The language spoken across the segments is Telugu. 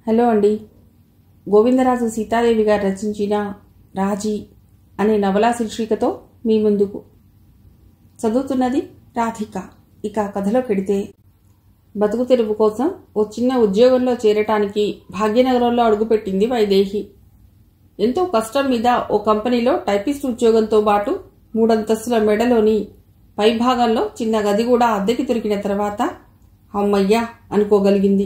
హలో అండి గోవిందరాజు సీతాదేవి గారు రచించిన రాజీ అనే నవలా శీర్షికతో మీ ముందుకు చదువుతున్నది రాధిక ఇక కథలో కెడితే బతుకు తెరువు కోసం ఓ చిన్న ఉద్యోగంలో చేరటానికి భాగ్యనగరంలో అడుగుపెట్టింది వైదేహి ఎంతో కష్టం మీద ఓ కంపెనీలో టైపిస్ట్ ఉద్యోగంతో పాటు మూడంతస్తుల మెడలోని పైభాగంలో చిన్న గది కూడా అద్దెకి దొరికిన తర్వాత అమ్మయ్యా అనుకోగలిగింది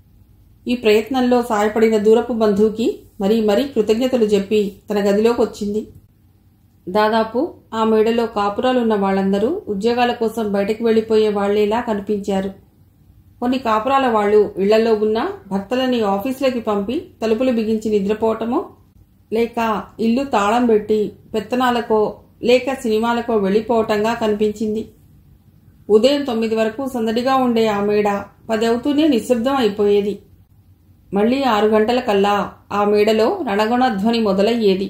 ఈ ప్రయత్నంలో సాయపడిన దూరపు బంధువుకి మరీ మరీ కృతజ్ఞతలు చెప్పి తన గదిలోకి వచ్చింది దాదాపు ఆ మేడలో కాపురాలున్న వాళ్ళందరూ ఉద్యోగాల కోసం బయటకు వెళ్లిపోయే వాళ్లేలా కనిపించారు కొన్ని కాపురాల వాళ్ళు ఇళ్లలో ఉన్న భర్తలని ఆఫీసులకి పంపి తలుపులు బిగించి నిద్రపోవటమో లేక ఇల్లు తాళం పెట్టి పెత్తనాలకో లేక సినిమాలకో వెళ్ళిపోవటంగా కనిపించింది ఉదయం తొమ్మిది వరకు సందడిగా ఉండే ఆ మేడ పది అవుతూనే నిశ్శబ్దం అయిపోయేది మళ్లీ ఆరు గంటల కల్లా ఆ మేడలో రణగుణధ్వని మొదలయ్యేది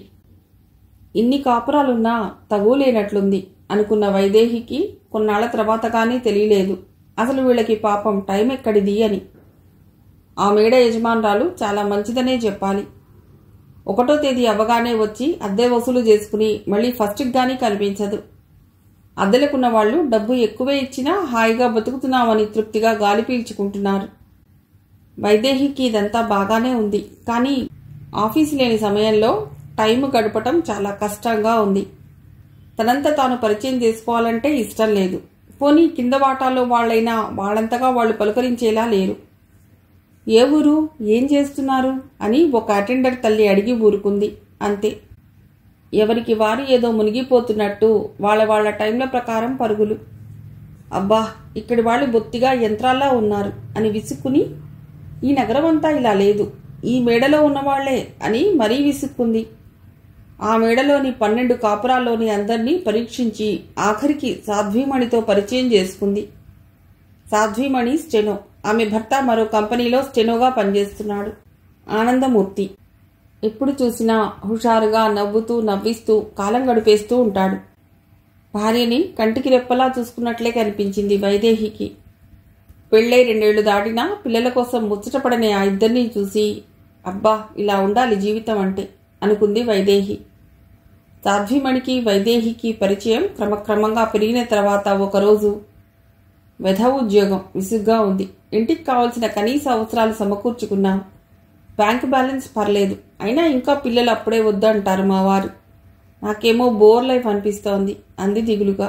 ఇన్ని కాపురాలున్నా తగులేనట్లుంది అనుకున్న వైదేహికి కొన్నాళ్ల తర్వాత కానీ తెలియలేదు అసలు వీళ్ళకి పాపం టైం ఎక్కడిది అని ఆ మేడ యజమానురాలు చాలా మంచిదనే చెప్పాలి ఒకటో తేదీ అవ్వగానే వచ్చి అద్దె వసూలు చేసుకుని మళ్ళీ ఫస్ట్కి గానీ కనిపించదు అద్దెలకున్న వాళ్ళు డబ్బు ఎక్కువే ఇచ్చినా హాయిగా బతుకుతున్నామని తృప్తిగా గాలి పీల్చుకుంటున్నారు వైదేహికి ఇదంతా బాగానే ఉంది కానీ ఆఫీస్ లేని సమయంలో టైం గడపటం చాలా కష్టంగా ఉంది తనంతా తాను పరిచయం చేసుకోవాలంటే ఇష్టం లేదు పోనీ కింద వాటాలో వాళ్ళైనా వాళ్ళంతగా వాళ్ళు పలుకరించేలా లేరు ఏ ఊరు ఏం చేస్తున్నారు అని ఒక అటెండర్ తల్లి అడిగి ఊరుకుంది అంతే ఎవరికి వారు ఏదో మునిగిపోతున్నట్టు వాళ్ళ వాళ్ళ టైంల ప్రకారం పరుగులు అబ్బా ఇక్కడి వాళ్ళు బొత్తిగా యంత్రాల్లా ఉన్నారు అని విసుక్కుని ఈ నగరం అంతా ఇలా లేదు ఈ మేడలో ఉన్నవాళ్లే అని మరీ విసుక్కుంది ఆ మేడలోని పన్నెండు కాపురాల్లోని అందర్నీ పరీక్షించి ఆఖరికి సాధ్వీమణితో పరిచయం చేసుకుంది సాధ్వీమణి స్టెనో ఆమె భర్త మరో కంపెనీలో స్టెనోగా పనిచేస్తున్నాడు ఆనందమూర్తి ఎప్పుడు చూసినా హుషారుగా నవ్వుతూ నవ్విస్తూ కాలం గడిపేస్తూ ఉంటాడు భార్యని కంటికి రెప్పలా చూసుకున్నట్లే కనిపించింది వైదేహికి పెళ్ళై రెండేళ్లు దాటినా పిల్లల కోసం ముచ్చటపడనే ఆ ఇద్దరినీ చూసి అబ్బా ఇలా ఉండాలి జీవితం అంటే అనుకుంది వైదేహి సాధ్విమణికి వైదేహికి పరిచయం క్రమక్రమంగా పెరిగిన తర్వాత ఒకరోజు వెధ ఉద్యోగం విసుగ్గా ఉంది ఇంటికి కావలసిన కనీస అవసరాలు సమకూర్చుకున్నాం బ్యాంక్ బ్యాలెన్స్ పర్లేదు అయినా ఇంకా పిల్లలు అప్పుడే వద్దంటారు మా వారు నాకేమో బోర్ లైఫ్ అనిపిస్తోంది అంది దిగులుగా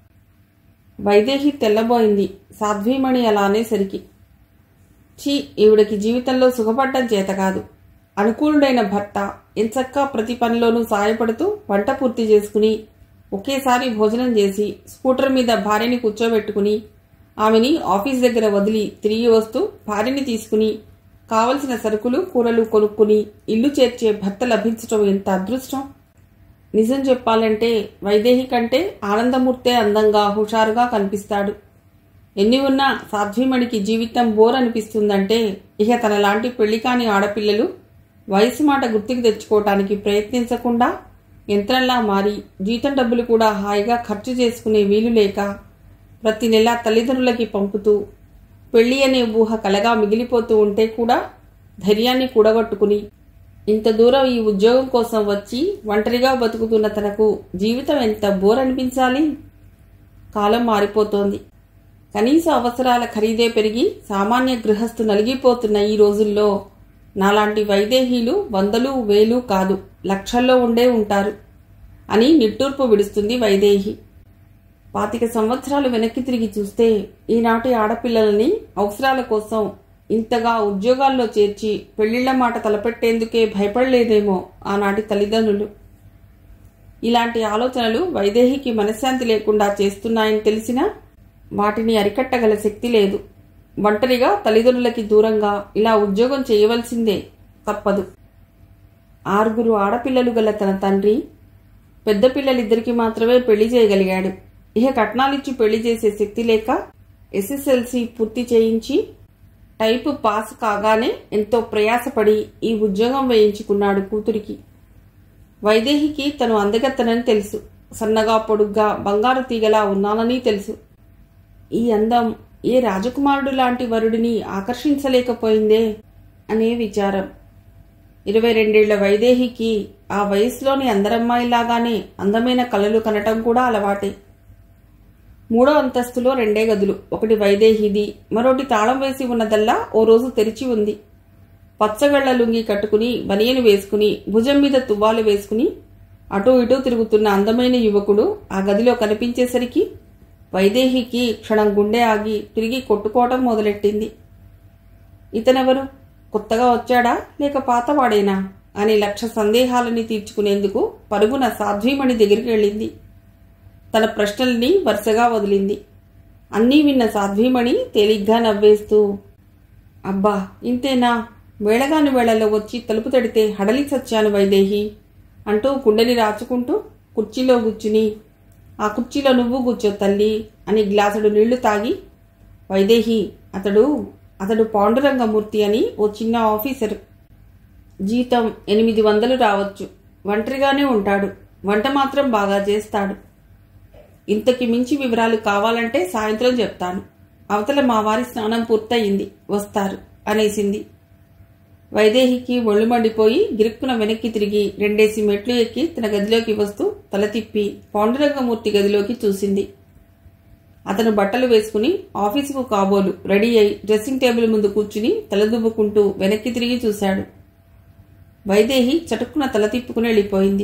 వైదేహి తెల్లబోయింది సాధ్వీమణి అలా అనేసరికి ఛీ ఈవిడకి జీవితంలో సుఖపడ్డం చేత కాదు అనుకూలుడైన భర్త ఎంచక్కా ప్రతి పనిలోనూ సాయపడుతూ వంట పూర్తి చేసుకుని ఒకేసారి భోజనం చేసి స్కూటర్ మీద భార్యని కూర్చోబెట్టుకుని ఆమెని ఆఫీస్ దగ్గర వదిలి తిరిగి వస్తూ భార్యని తీసుకుని కావలసిన సరుకులు కూరలు కొనుక్కుని ఇల్లు చేర్చే భర్త లభించటం ఎంత అదృష్టం నిజం చెప్పాలంటే వైదేహి కంటే ఆనందమూర్తే అందంగా హుషారుగా కనిపిస్తాడు ఎన్ని ఉన్నా సాధ్వీమణికి జీవితం బోర్ అనిపిస్తుందంటే ఇక తన లాంటి పెళ్లి కాని ఆడపిల్లలు వయసు మాట గుర్తుకు తెచ్చుకోవటానికి ప్రయత్నించకుండా యంత్రంలా మారి జీతం డబ్బులు కూడా హాయిగా ఖర్చు చేసుకునే వీలు లేక ప్రతి నెల తల్లిదండ్రులకి పంపుతూ పెళ్లి అనే ఊహ కలగా మిగిలిపోతూ ఉంటే కూడా ధైర్యాన్ని కూడగట్టుకుని ఇంత దూరం ఈ ఉద్యోగం కోసం వచ్చి ఒంటరిగా బతుకుతున్న తనకు జీవితం ఎంత బోర్ అనిపించాలి కాలం మారిపోతోంది కనీస అవసరాల ఖరీదే పెరిగి సామాన్య గృహస్థు నలిగిపోతున్న ఈ రోజుల్లో నాలాంటి వైదేహీలు వందలు వేలు కాదు లక్షల్లో ఉండే ఉంటారు అని నిట్టూర్పు విడుస్తుంది వైదేహి పాతిక సంవత్సరాలు వెనక్కి తిరిగి చూస్తే ఈనాటి ఆడపిల్లలని అవసరాల కోసం ఇంతగా ఉద్యోగాల్లో చేర్చి పెళ్లిళ్ల మాట తలపెట్టేందుకే భయపడలేదేమో ఆనాటి తల్లిదండ్రులు ఇలాంటి ఆలోచనలు వైదేహికి మనశ్శాంతి లేకుండా చేస్తున్నాయని తెలిసినా వాటిని అరికట్టగల శక్తి లేదు ఒంటరిగా తల్లిదండ్రులకి దూరంగా ఇలా ఉద్యోగం చేయవలసిందే తప్పదు ఆరుగురు ఆడపిల్లలు గల తన తండ్రి పెద్ద పిల్లలిద్దరికి మాత్రమే పెళ్లి చేయగలిగాడు ఇక కట్నాలిచ్చి పెళ్లి చేసే శక్తి లేక ఎస్ఎస్ఎల్సి పూర్తి చేయించి టైపు పాస్ కాగానే ఎంతో ప్రయాసపడి ఈ ఉద్యోగం వేయించుకున్నాడు కూతురికి వైదేహికి తను అందగత్తనని తెలుసు సన్నగా పొడుగ్గా బంగారు తీగలా ఉన్నానని తెలుసు ఈ అందం ఏ రాజకుమారుడు లాంటి వరుడిని ఆకర్షించలేకపోయిందే అనే విచారం ఇరవై రెండేళ్ల వైదేహికి ఆ వయసులోని అందరమ్మాయిలాగానే అందమైన కళలు కనటం కూడా అలవాటే మూడో అంతస్తులో రెండే గదులు ఒకటి వైదేహిది మరొకటి తాళం వేసి ఉన్నదల్లా ఓ రోజు తెరిచి ఉంది పచ్చగళ్ల లుంగి కట్టుకుని బనియను వేసుకుని భుజం మీద తువ్వాలు వేసుకుని అటూ ఇటూ తిరుగుతున్న అందమైన యువకుడు ఆ గదిలో కనిపించేసరికి వైదేహికి క్షణం గుండె ఆగి తిరిగి కొట్టుకోవటం మొదలెట్టింది ఇతనెవరు కొత్తగా వచ్చాడా లేక పాతవాడేనా అని లక్ష సందేహాలని తీర్చుకునేందుకు పరుగున సాధ్వీమణి దగ్గరికి వెళ్ళింది తన ప్రశ్నల్ని వరుసగా వదిలింది అన్నీ విన్న సాధ్వీమణి తేలిగ్గా నవ్వేస్తూ అబ్బా ఇంతేనా వేళగాని వేళలో వచ్చి తలుపు తడితే హడలి చచ్చాను వైదేహి అంటూ కుండని రాచుకుంటూ కుర్చీలో కూర్చుని ఆ కుర్చీలో నువ్వు కూర్చో తల్లి అని గ్లాసుడు నీళ్లు తాగి వైదేహి అతడు అతడు పాండురంగమూర్తి అని ఓ చిన్న ఆఫీసర్ జీతం ఎనిమిది వందలు రావచ్చు ఒంటరిగానే ఉంటాడు వంట మాత్రం బాగా చేస్తాడు ఇంతకి మించి వివరాలు కావాలంటే సాయంత్రం చెప్తాను అవతల మా వారి స్నానం పూర్తయింది వస్తారు అనేసింది వైదేహికి ఒళ్ళు మండిపోయి గిరుక్కున వెనక్కి తిరిగి రెండేసి మెట్లు ఎక్కి తన గదిలోకి వస్తూ తల తిప్పి పాండురంగమూర్తి గదిలోకి చూసింది అతను బట్టలు వేసుకుని ఆఫీసుకు కాబోలు రెడీ అయి డ్రెస్సింగ్ టేబుల్ ముందు కూర్చుని తలదువ్వుకుంటూ వెనక్కి తిరిగి చూశాడు వైదేహి చటుక్కున తల తిప్పుకుని వెళ్ళిపోయింది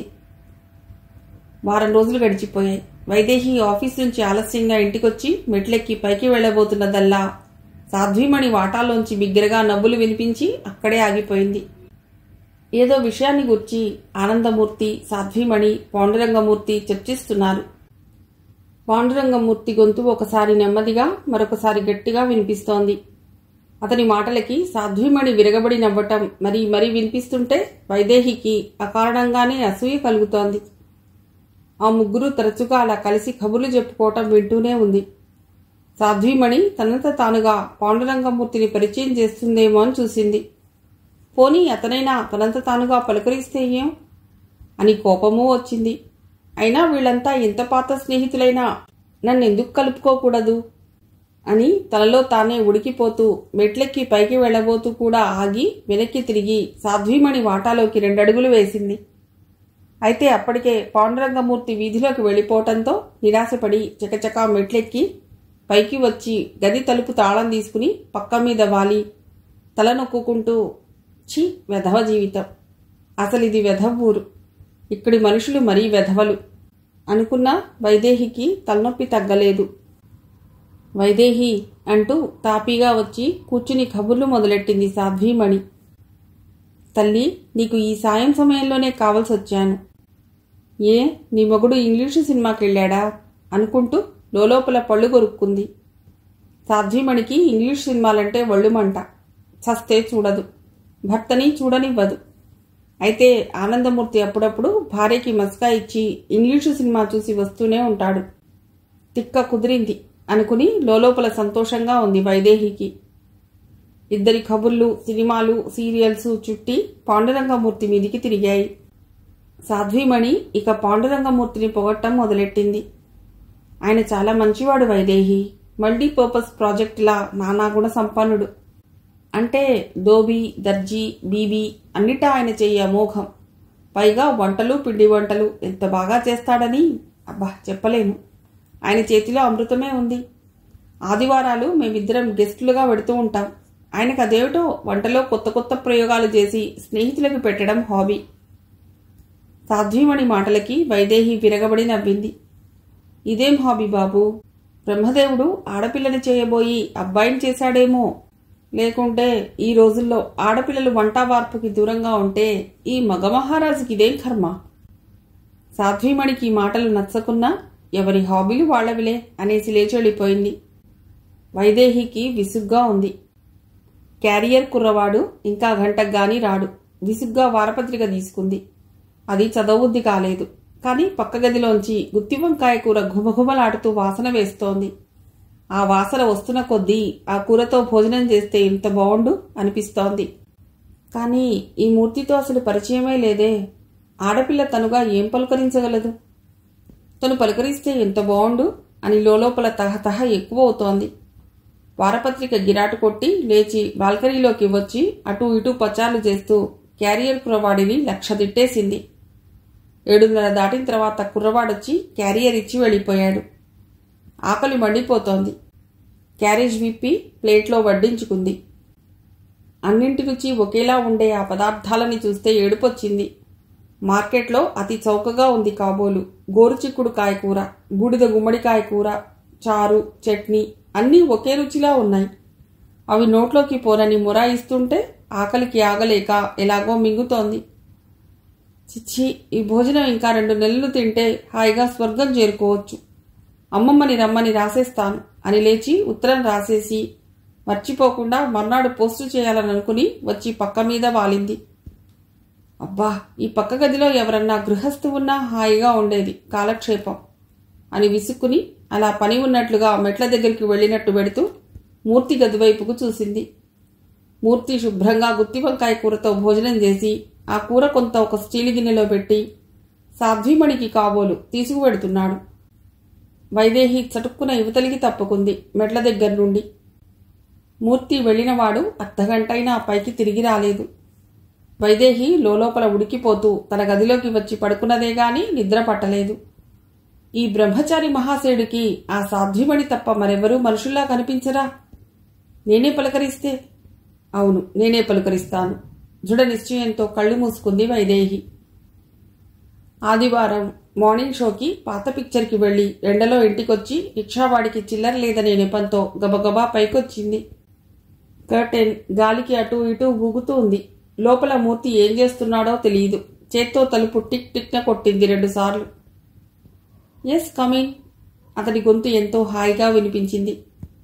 వారం రోజులు గడిచిపోయాయి వైదేహి ఆఫీస్ నుంచి ఆలస్యంగా ఇంటికొచ్చి మెట్లెక్కి పైకి వెళ్లబోతున్నదల్లా సాధ్వీమణి వాటాలోంచి బిగ్గరగా నవ్వులు వినిపించి అక్కడే ఆగిపోయింది ఏదో విషయాన్ని గుర్చి ఆనందమూర్తి సాధ్వీమణి పాండురంగమూర్తి చర్చిస్తున్నారు పాండురంగమూర్తి గొంతు ఒకసారి నెమ్మదిగా మరొకసారి గట్టిగా వినిపిస్తోంది అతని మాటలకి సాధ్వీమణి విరగబడి నవ్వటం మరి మరీ వినిపిస్తుంటే వైదేహికి అకారణంగానే అసూయ కలుగుతోంది ఆ ముగ్గురు తరచుగా అలా కలిసి కబుర్లు చెప్పుకోవటం వింటూనే ఉంది సాధ్వీమణి తనంత తానుగా పాండురంగమూర్తిని పరిచయం చేస్తుందేమో అని చూసింది పోనీ అతనైనా తనంత తానుగా పలుకరిస్తే ఏం అని కోపమూ వచ్చింది అయినా వీళ్ళంతా ఎంత పాత స్నేహితులైనా నన్ను ఎందుకు కలుపుకోకూడదు అని తనలో తానే ఉడికిపోతూ మెట్లెక్కి పైకి వెళ్లబోతూ కూడా ఆగి వెనక్కి తిరిగి సాధ్వీమణి వాటాలోకి రెండడుగులు వేసింది అయితే అప్పటికే పాండురంగమూర్తి వీధిలోకి వెళ్ళిపోవటంతో నిరాశపడి చకచకా మెట్లెక్కి పైకి వచ్చి గది తలుపు తాళం తీసుకుని పక్క మీద వాలి తల నొక్కుంటూ ఛీ వెధవ జీవితం అసలు ఇది వెధవ ఊరు ఇక్కడి మనుషులు మరీ వెధవలు అనుకున్న వైదేహికి తలనొప్పి తగ్గలేదు వైదేహి అంటూ తాపీగా వచ్చి కూర్చుని కబుర్లు మొదలెట్టింది సాధ్వీమణి తల్లి నీకు ఈ సాయం సమయంలోనే కావలసి వచ్చాను ఏ నీ మొగుడు ఇంగ్లీషు సినిమాకి వెళ్ళాడా అనుకుంటూ లోలోపల పళ్ళు కొరుక్కుంది సాధ్వీమణికి ఇంగ్లీష్ సినిమాలంటే ఒళ్ళుమంట చస్తే చూడదు భర్తని చూడనివ్వదు అయితే ఆనందమూర్తి అప్పుడప్పుడు భార్యకి మస్కా ఇచ్చి ఇంగ్లీషు సినిమా చూసి వస్తూనే ఉంటాడు తిక్క కుదిరింది అనుకుని లోలోపల సంతోషంగా ఉంది వైదేహికి ఇద్దరి కబుర్లు సినిమాలు సీరియల్స్ చుట్టి పాండురంగమూర్తి మీదికి తిరిగాయి సాధ్వీమణి ఇక పాండురంగమూర్తిని పొగట్టం మొదలెట్టింది ఆయన చాలా మంచివాడు వైదేహి మల్టీపర్పస్ ప్రాజెక్టులా నానాగుణ సంపన్నుడు అంటే దోబి దర్జీ బీబీ అన్నిటా ఆయన చెయ్యి అమోఘం పైగా వంటలు పిండి వంటలు ఎంత బాగా చేస్తాడని అబ్బా చెప్పలేము ఆయన చేతిలో అమృతమే ఉంది ఆదివారాలు మేమిద్దరం గెస్టులుగా పెడుతూ ఉంటాం ఆయనకు అదేమిటో వంటలో కొత్త కొత్త ప్రయోగాలు చేసి స్నేహితులకు పెట్టడం హాబీ సాధ్వీమణి మాటలకి వైదేహి విరగబడి నవ్వింది ఇదేం హాబీ బాబు బ్రహ్మదేవుడు ఆడపిల్లని చేయబోయి అబ్బాయిని చేశాడేమో లేకుంటే ఈ రోజుల్లో ఆడపిల్లలు వంట వార్పుకి దూరంగా ఉంటే ఈ మగ మహారాజుకి ఇదేం కర్మ సాధ్వీమణికి ఈ మాటలు నచ్చకున్నా ఎవరి హాబీలు వాళ్లవిలే అనేసి లేచి వెళ్ళిపోయింది వైదేహికి విసుగ్గా ఉంది క్యారియర్ కుర్రవాడు ఇంకా గంటకు గాని రాడు విసుగ్గా వారపత్రిక తీసుకుంది అది చదవుద్ది కాలేదు కానీ పక్క గదిలోంచి గుత్తి వంకాయ కూర ఘుమఘుమలాడుతూ వాసన వేస్తోంది ఆ వాసన వస్తున్న కొద్దీ ఆ కూరతో భోజనం చేస్తే ఇంత బాగుండు అనిపిస్తోంది కానీ ఈ మూర్తితో అసలు పరిచయమే లేదే ఆడపిల్ల తనుగా ఏం పలుకరించగలదు తను పలుకరిస్తే ఎంత బాగుండు అని లోపల తహతహ ఎక్కువ అవుతోంది వారపత్రిక గిరాటు కొట్టి లేచి బాల్కనీలోకి వచ్చి అటూ ఇటూ పచార్లు చేస్తూ క్యారియర్ కుర్రవాడిని లక్ష తిట్టేసింది ఏడున్నర దాటిన తర్వాత కుర్రవాడొచ్చి క్యారియర్ ఇచ్చి వెళ్ళిపోయాడు ఆకలి మండిపోతోంది క్యారేజ్ విప్పి ప్లేట్లో వడ్డించుకుంది అన్నింటి రుచి ఒకేలా ఉండే ఆ పదార్థాలని చూస్తే ఏడుపొచ్చింది మార్కెట్లో అతి చౌకగా ఉంది కాబోలు గోరుచిక్కుడు కాయ కూర బూడిద గుమ్మడికాయ కూర చారు చట్నీ అన్నీ ఒకే రుచిలా ఉన్నాయి అవి నోట్లోకి పోనని మురాయిస్తుంటే ఆకలికి ఆగలేక ఎలాగో మింగుతోంది చిచ్చి ఈ భోజనం ఇంకా రెండు నెలలు తింటే హాయిగా స్వర్గం చేరుకోవచ్చు అమ్మమ్మని రమ్మని రాసేస్తాను అని లేచి ఉత్తరం రాసేసి మర్చిపోకుండా మర్నాడు పోస్టు చేయాలని అనుకుని వచ్చి పక్క మీద వాలింది అబ్బా ఈ పక్క గదిలో ఎవరన్నా గృహస్థు ఉన్నా హాయిగా ఉండేది కాలక్షేపం అని విసుక్కుని అలా పని ఉన్నట్లుగా మెట్ల దగ్గరికి వెళ్ళినట్టు పెడుతూ మూర్తి గది వైపుకు చూసింది మూర్తి శుభ్రంగా గుత్తి వంకాయ కూరతో భోజనం చేసి ఆ కూర కొంత ఒక స్టీల్ గిన్నెలో పెట్టి సాధ్వీమణికి కాబోలు తీసుకువెడుతున్నాడు వైదేహి చటుక్కున యువతలికి తప్పుకుంది మెట్ల దగ్గర నుండి మూర్తి వెళ్ళినవాడు అర్ధగంటైనా పైకి తిరిగి రాలేదు వైదేహి లోపల ఉడికిపోతూ తన గదిలోకి వచ్చి పడుకున్నదే గాని నిద్ర పట్టలేదు ఈ బ్రహ్మచారి మహాశయుడికి ఆ సాధ్యమణి తప్ప మరెవరూ మనుషుల్లా కనిపించరా నేనే పలకరిస్తే అవును నేనే పలుకరిస్తాను దృఢ నిశ్చయంతో కళ్ళు మూసుకుంది వైదేహి ఆదివారం మార్నింగ్ షోకి పాత పిక్చర్కి వెళ్లి ఎండలో ఇంటికొచ్చి రిక్షావాడికి చిల్లర లేదనే నెపంతో గబగబా పైకొచ్చింది కర్టెన్ గాలికి అటూ ఇటూ ఊగుతూ ఉంది లోపల మూర్తి ఏం చేస్తున్నాడో తెలియదు చేత్తో తలుపు టిక్ టిక్న కొట్టింది రెండుసార్లు ఎస్ కమిన్ అతడి గొంతు ఎంతో హాయిగా వినిపించింది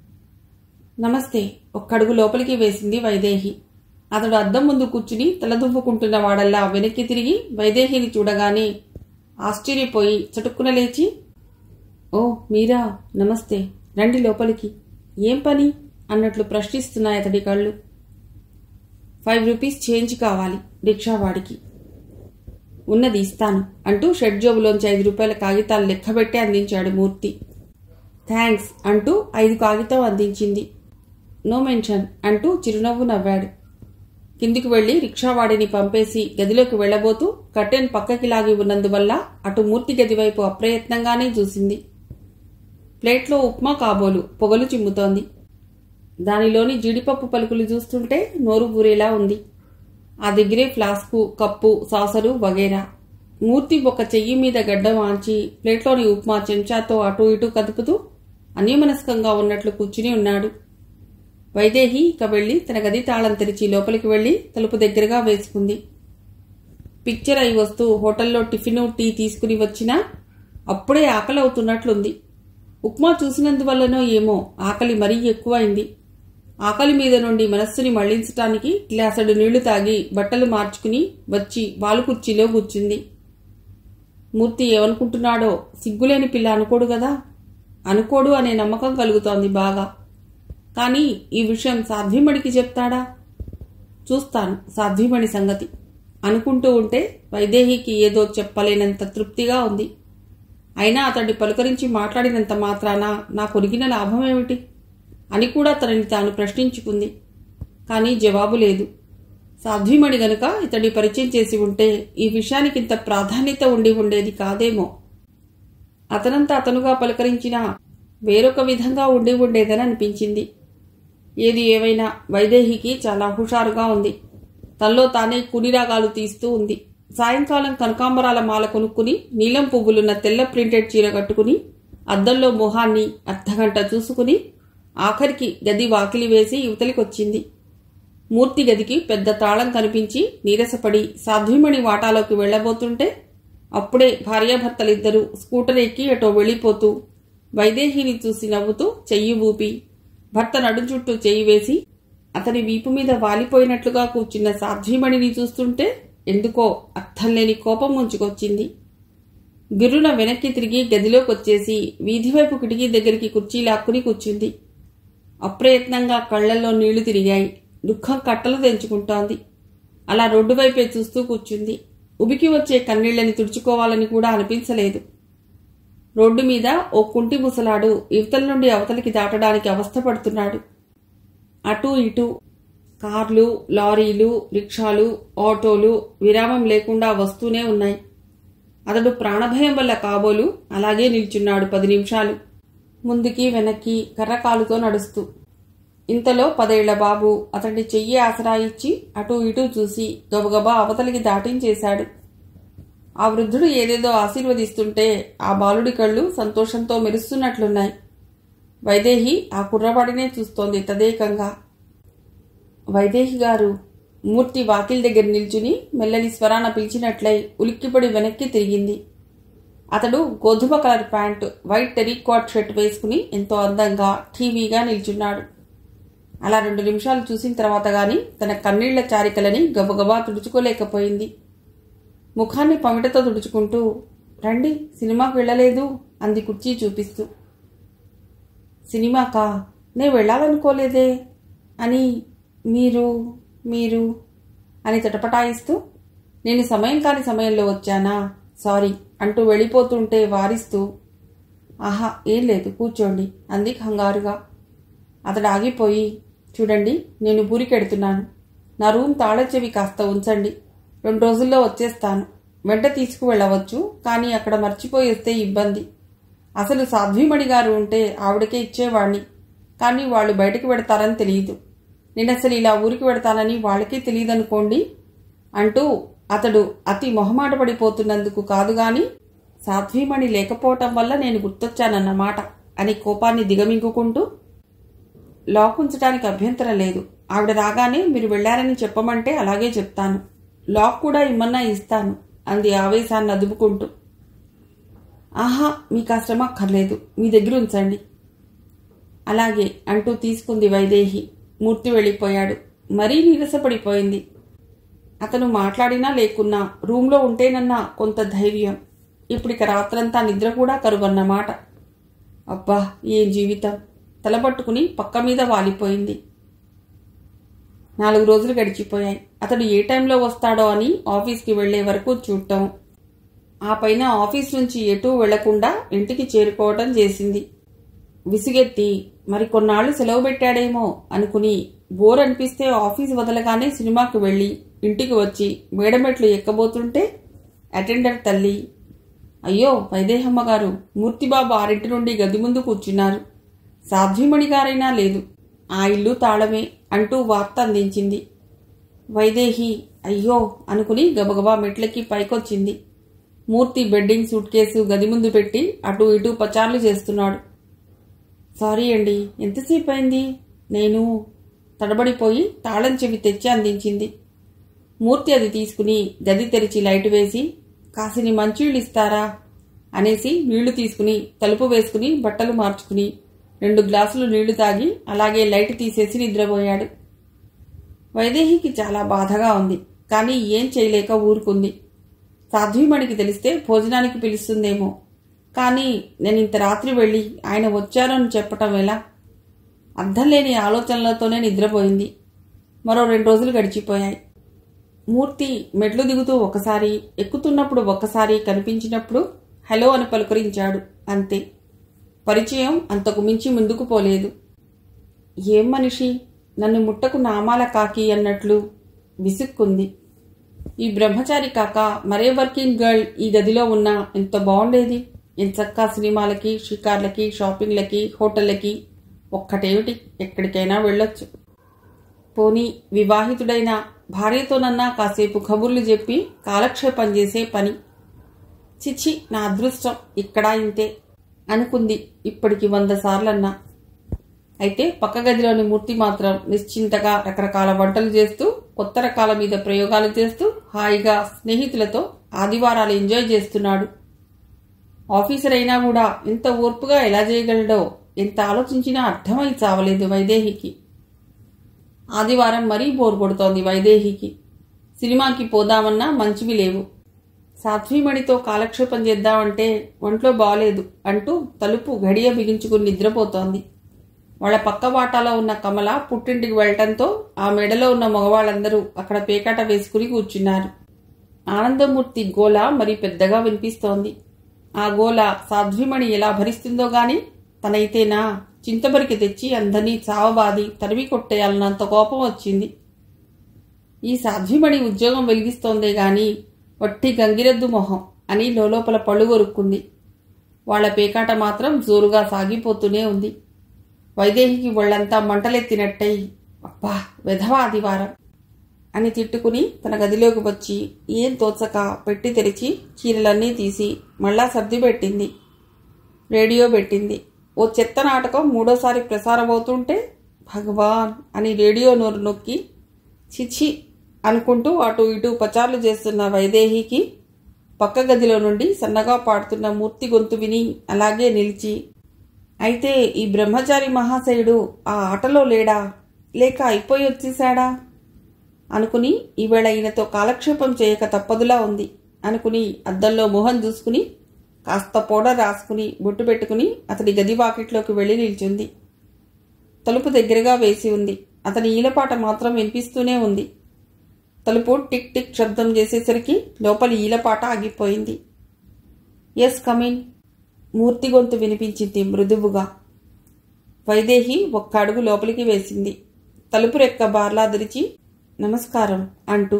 నమస్తే ఒక్కడుగు లోపలికి వేసింది వైదేహి అతడు అద్దం ముందు కూర్చుని తలదువ్వుకుంటున్న వాడల్లా వెనక్కి తిరిగి వైదేహిని చూడగానే ఆశ్చర్యపోయి చటుక్కున లేచి ఓ మీరా నమస్తే రండి లోపలికి ఏం పని అన్నట్లు ప్రశ్నిస్తున్నాయి అతడి కళ్ళు ఫైవ్ రూపీస్ చేంజ్ కావాలి రిక్షావాడికి ఉన్నది ఇస్తాను అంటూ షెడ్ జోబులోంచి ఐదు రూపాయల కాగితాలు లెక్కబెట్టి అందించాడు మూర్తి థ్యాంక్స్ అంటూ ఐదు కాగితం అందించింది నో మెన్షన్ అంటూ చిరునవ్వు నవ్వాడు కిందికి వెళ్లి రిక్షావాడిని పంపేసి గదిలోకి వెళ్లబోతూ కట్టెన్ పక్కకి లాగి ఉన్నందువల్ల అటు మూర్తి గది వైపు అప్రయత్నంగానే చూసింది ప్లేట్లో ఉప్మా కాబోలు పొగలు చిమ్ముతోంది దానిలోని జీడిపప్పు పలుకులు చూస్తుంటే నోరు ఊరేలా ఉంది ఆ దగ్గరే ఫ్లాస్కు కప్పు సాసరు వగేరా మూర్తి ఒక చెయ్యి మీద గడ్డ వాంచి ప్లేట్లోని ఉప్మా చెంచాతో అటూ ఇటూ కదుపుతూ అన్యమనస్కంగా ఉన్నట్లు కూర్చుని ఉన్నాడు వైదేహి ఇక వెళ్లి తన గది తాళం తెరిచి లోపలికి వెళ్లి తలుపు దగ్గరగా వేసుకుంది పిక్చర్ అయి వస్తూ హోటల్లో టిఫిన్ టీ తీసుకుని వచ్చినా అప్పుడే ఆకలి అవుతున్నట్లుంది ఉప్మా చూసినందువల్లనో ఏమో ఆకలి మరీ ఎక్కువైంది ఆకలి మీద నుండి మనస్సుని మళ్లించటానికి గ్లాసడు నీళ్లు తాగి బట్టలు మార్చుకుని వచ్చి బాలు కుర్చీలో కూర్చుంది మూర్తి ఏమనుకుంటున్నాడో సిగ్గులేని పిల్ల అనుకోడు కదా అనుకోడు అనే నమ్మకం కలుగుతోంది బాగా కానీ ఈ విషయం సాధ్వీమణికి చెప్తాడా చూస్తాను సాధ్వీమణి సంగతి అనుకుంటూ ఉంటే వైదేహికి ఏదో చెప్పలేనంత తృప్తిగా ఉంది అయినా అతన్ని పలుకరించి మాట్లాడినంత మాత్రాన నాకు ఒరిగిన లాభమేమిటి అని కూడా తనని తాను ప్రశ్నించుకుంది కానీ జవాబు లేదు సాధ్వీమణి గనుక ఇతడి పరిచయం చేసి ఉంటే ఈ విషయానికి ఇంత ప్రాధాన్యత ఉండి ఉండేది కాదేమో అతనంతా అతనుగా పలకరించినా వేరొక విధంగా ఉండి ఉండేదని అనిపించింది ఏది ఏవైనా వైదేహికి చాలా హుషారుగా ఉంది తనలో తానే కుడిరాగాలు తీస్తూ ఉంది సాయంకాలం కనకాంబరాల మాల కొనుక్కుని నీలం పువ్వులున్న తెల్ల ప్రింటెడ్ చీర కట్టుకుని అద్దంలో మొహాన్ని అర్ధగంట చూసుకుని ఆఖరికి గది వాకిలి వేసి యువతలికొచ్చింది మూర్తి గదికి పెద్ద తాళం కనిపించి నీరసపడి సాధ్వీమణి వాటాలోకి వెళ్లబోతుంటే అప్పుడే భార్యాభర్తలిద్దరూ స్కూటర్ ఎక్కి అటో వెళ్ళిపోతూ వైదేహిని చూసి నవ్వుతూ చెయ్యి ఊపి భర్త నడు చుట్టూ చెయ్యి వేసి అతని వీపు మీద వాలిపోయినట్లుగా కూర్చున్న సాధ్వీమణిని చూస్తుంటే ఎందుకో అర్థం లేని కోపం ముంచుకొచ్చింది బిర్రున వెనక్కి తిరిగి గదిలోకి వచ్చేసి వీధివైపు కిటికీ దగ్గరికి కుర్చీ లాక్కుని కూర్చుంది అప్రయత్నంగా కళ్లల్లో నీళ్లు తిరిగాయి దుఃఖం కట్టలు తెంచుకుంటోంది అలా రోడ్డు వైపే చూస్తూ కూర్చుంది ఉబికి వచ్చే కన్నీళ్లని తుడుచుకోవాలని కూడా అనిపించలేదు రోడ్డు మీద ఓ కుంటి ముసలాడు యువతల నుండి అవతలికి దాటడానికి అవస్థపడుతున్నాడు అటూ ఇటూ కార్లు లారీలు రిక్షాలు ఆటోలు విరామం లేకుండా వస్తూనే ఉన్నాయి అతడు ప్రాణభయం వల్ల కాబోలు అలాగే నిల్చున్నాడు పది నిమిషాలు ముందుకి వెనక్కి కర్రకాలుతో నడుస్తూ ఇంతలో పదేళ్ల బాబు అతడి చెయ్యి ఆసరా ఇచ్చి అటూ ఇటూ చూసి గబగబా అవతలికి దాటించేశాడు ఆ వృద్ధుడు ఏదేదో ఆశీర్వదిస్తుంటే ఆ బాలుడి కళ్ళు సంతోషంతో మెరుస్తున్నట్లున్నాయి వైదేహి ఆ కుర్రవాడినే చూస్తోంది తదేకంగా వైదేహి గారు మూర్తి వాకిల్ దగ్గర నిల్చుని మెల్లని స్వరాన పిలిచినట్లై ఉలిక్కిపడి వెనక్కి తిరిగింది అతడు గోధుమ colour pant white terricot shirt వేసుకుని ఎంతో అందంగా టీవీగా నిల్చున్నాడు అలా రెండు నిమిషాలు చూసిన తర్వాత గాని తన కన్నీళ్ల చారికలని గబగబా తుడుచుకోలేకపోయింది ముఖాన్ని పమిటతో తుడుచుకుంటూ రండి సినిమాకు వెళ్ళలేదు అంది కుర్చీ చూపిస్తూ సినిమాకా నే వెళ్ళాలనుకోలేదే అని మీరు మీరు అని తటపటాయిస్తూ నేను సమయం కాని సమయంలో వచ్చానా సారీ అంటూ వెళ్ళిపోతుంటే వారిస్తూ ఆహా ఏం లేదు కూర్చోండి అంది కంగారుగా అతడు ఆగిపోయి చూడండి నేను ఊరికెడుతున్నాను నా రూమ్ తాళచెవి కాస్త ఉంచండి రెండు రోజుల్లో వచ్చేస్తాను వెంట తీసుకువెళ్ళవచ్చు కానీ అక్కడ మర్చిపోయేస్తే ఇబ్బంది అసలు సాధ్వీమణి గారు ఉంటే ఆవిడకే ఇచ్చేవాణ్ణి కానీ వాళ్ళు బయటకు పెడతారని తెలియదు నేను అసలు ఇలా ఊరికి పెడతానని వాళ్ళకే తెలియదనుకోండి అంటూ అతడు అతి మొహమాట పడిపోతున్నందుకు కాదు గాని సాధ్వీమణి లేకపోవటం వల్ల నేను గుర్తొచ్చానన్నమాట అని కోపాన్ని దిగమింగుకుంటూ లాక్ ఉంచడానికి అభ్యంతరం లేదు ఆవిడ రాగానే మీరు వెళ్లారని చెప్పమంటే అలాగే చెప్తాను లాక్ కూడా ఇమ్మన్నా ఇస్తాను అంది ఆవేశాన్ని అదుపుకుంటూ ఆహా మీకు ఆ శ్రమ అక్కర్లేదు మీ దగ్గర ఉంచండి అలాగే అంటూ తీసుకుంది వైదేహి మూర్తి వెళ్ళిపోయాడు మరీ నీరసపడిపోయింది అతను మాట్లాడినా లేకున్నా రూంలో ఉంటేనన్నా కొంత ధైర్యం ఇప్పుడిక రాత్రంతా నిద్ర కూడా కరువన్నమాట అబ్బా ఏం జీవితం తలపట్టుకుని పక్క మీద వాలిపోయింది నాలుగు రోజులు గడిచిపోయాయి అతడు ఏ టైంలో వస్తాడో అని ఆఫీస్కి వెళ్లే వరకు చూడటం ఆ పైన ఆఫీస్ నుంచి ఎటూ వెళ్లకుండా ఇంటికి చేరుకోవటం చేసింది విసిగెత్తి మరి కొన్నాళ్లు సెలవు పెట్టాడేమో అనుకుని బోర్ అనిపిస్తే ఆఫీస్ వదలగానే సినిమాకి వెళ్ళి ఇంటికి వచ్చి మేడమెట్లు ఎక్కబోతుంటే అటెండర్ తల్లి అయ్యో వైదేహమ్మ గారు మూర్తిబాబు ఆరింటి నుండి గది ముందు కూర్చున్నారు సాధ్విమణి గారైనా లేదు ఆ ఇల్లు తాళమే అంటూ వార్త అందించింది వైదేహి అయ్యో అనుకుని గబగబా మెట్లకి పైకొచ్చింది మూర్తి బెడ్డింగ్ సూట్ కేసు గది ముందు పెట్టి అటు ఇటు పచార్లు చేస్తున్నాడు సారీ అండి ఎంతసేపు అయింది నేను తడబడిపోయి తాళం చెవి తెచ్చి అందించింది మూర్తి అది తీసుకుని గది తెరిచి లైట్ వేసి కాసిని మంచిళ్ళు ఇస్తారా అనేసి నీళ్లు తీసుకుని తలుపు వేసుకుని బట్టలు మార్చుకుని రెండు గ్లాసులు నీళ్లు తాగి అలాగే లైట్ తీసేసి నిద్రపోయాడు వైదేహికి చాలా బాధగా ఉంది కానీ ఏం చేయలేక ఊరుకుంది సాధ్వీమణికి తెలిస్తే భోజనానికి పిలుస్తుందేమో కానీ నేను ఇంత రాత్రి వెళ్ళి ఆయన వచ్చారు అని చెప్పటం ఎలా అర్థం లేని ఆలోచనలతోనే నిద్రపోయింది మరో రెండు రోజులు గడిచిపోయాయి మూర్తి మెట్లు దిగుతూ ఒకసారి ఎక్కుతున్నప్పుడు ఒక్కసారి కనిపించినప్పుడు హలో అని పలుకరించాడు అంతే పరిచయం అంతకు మించి ముందుకు పోలేదు ఏం మనిషి నన్ను ముట్టకు నామాల కాకి అన్నట్లు విసుక్కుంది ఈ బ్రహ్మచారి కాక మరే వర్కింగ్ గర్ల్ ఈ గదిలో ఉన్నా ఎంత బాగుండేది ఎంచక్కా సినిమాలకి షికార్లకి షాపింగ్లకి హోటళ్ళకి ఒక్కటేమిటి ఎక్కడికైనా వెళ్ళొచ్చు పోనీ వివాహితుడైన భార్యతోనన్నా కాసేపు కబుర్లు చెప్పి కాలక్షేపం చేసే పని చిచి నా అదృష్టం ఇక్కడా ఇంతే అనుకుంది ఇప్పటికి వంద సార్లన్నా అయితే పక్క గదిలోని మూర్తి మాత్రం నిశ్చింతగా రకరకాల వంటలు చేస్తూ కొత్త రకాల మీద ప్రయోగాలు చేస్తూ హాయిగా స్నేహితులతో ఆదివారాలు ఎంజాయ్ చేస్తున్నాడు ఆఫీసర్ అయినా కూడా ఎంత ఓర్పుగా ఎలా చేయగలడో ఎంత ఆలోచించినా అర్థమై చావలేదు వైదేహికి ఆదివారం మరీ బోర్ కొడుతోంది వైదేహికి సినిమాకి పోదామన్నా మంచివి లేవు సాధ్వీమణితో కాలక్షేపం చేద్దామంటే ఒంట్లో బాలేదు అంటూ తలుపు గడియ బిగించుకుని నిద్రపోతోంది వాళ్ళ పక్క వాటాలో ఉన్న కమల పుట్టింటికి వెళ్లటంతో ఆ మెడలో ఉన్న మగవాళ్ళందరూ అక్కడ పేకాట వేసుకుని కూర్చున్నారు ఆనందమూర్తి గోల మరి పెద్దగా వినిపిస్తోంది ఆ గోల సాధ్విమణి ఎలా భరిస్తుందో గాని తనైతేనా చింతబరికి తెచ్చి అందరినీ చావబాది తరిమి కొట్టేయాలన్నంత కోపం వచ్చింది ఈ సాధ్విమణి ఉద్యోగం వెలిగిస్తోందే గాని వట్టి గంగిరెద్దు మొహం అని లోపల పళ్ళు కొరుక్కుంది వాళ్ల పేకాట మాత్రం జోరుగా సాగిపోతూనే ఉంది వైదేహికి ఒళ్ళంతా మంటలెత్తినట్టయి అబ్బా వెధవ ఆదివారం అని తిట్టుకుని తన గదిలోకి వచ్చి ఏం తోచక పెట్టి తెరిచి చీరలన్నీ తీసి మళ్ళా సర్ది పెట్టింది రేడియో పెట్టింది ఓ చెత్త నాటకం మూడోసారి ప్రసారమవుతుంటే భగవాన్ అని రేడియో నోరు నొక్కి చిచి అనుకుంటూ అటు ఇటు పచార్లు చేస్తున్న వైదేహికి పక్క గదిలో నుండి సన్నగా పాడుతున్న మూర్తి గొంతు విని అలాగే నిలిచి అయితే ఈ బ్రహ్మచారి మహాశయుడు ఆ ఆటలో లేడా లేక అయిపోయి వచ్చేశాడా అనుకుని ఈవేళ ఈయనతో కాలక్షేపం చేయక తప్పదులా ఉంది అనుకుని అద్దంలో మొహం చూసుకుని కాస్త పౌడర్ రాసుకుని బొట్టు పెట్టుకుని అతడి గది వాకిట్లోకి వెళ్ళి నిల్చుంది తలుపు దగ్గరగా వేసి ఉంది అతని ఈలపాట మాత్రం వినిపిస్తూనే ఉంది తలుపు టిక్ టిక్ శబ్దం చేసేసరికి లోపలి ఈలపాట ఆగిపోయింది ఎస్ కమిన్ మూర్తి గొంతు వినిపించింది మృదువుగా వైదేహి ఒక్క అడుగు లోపలికి వేసింది తలుపు రెక్క బార్లా తెరిచి నమస్కారం అంటూ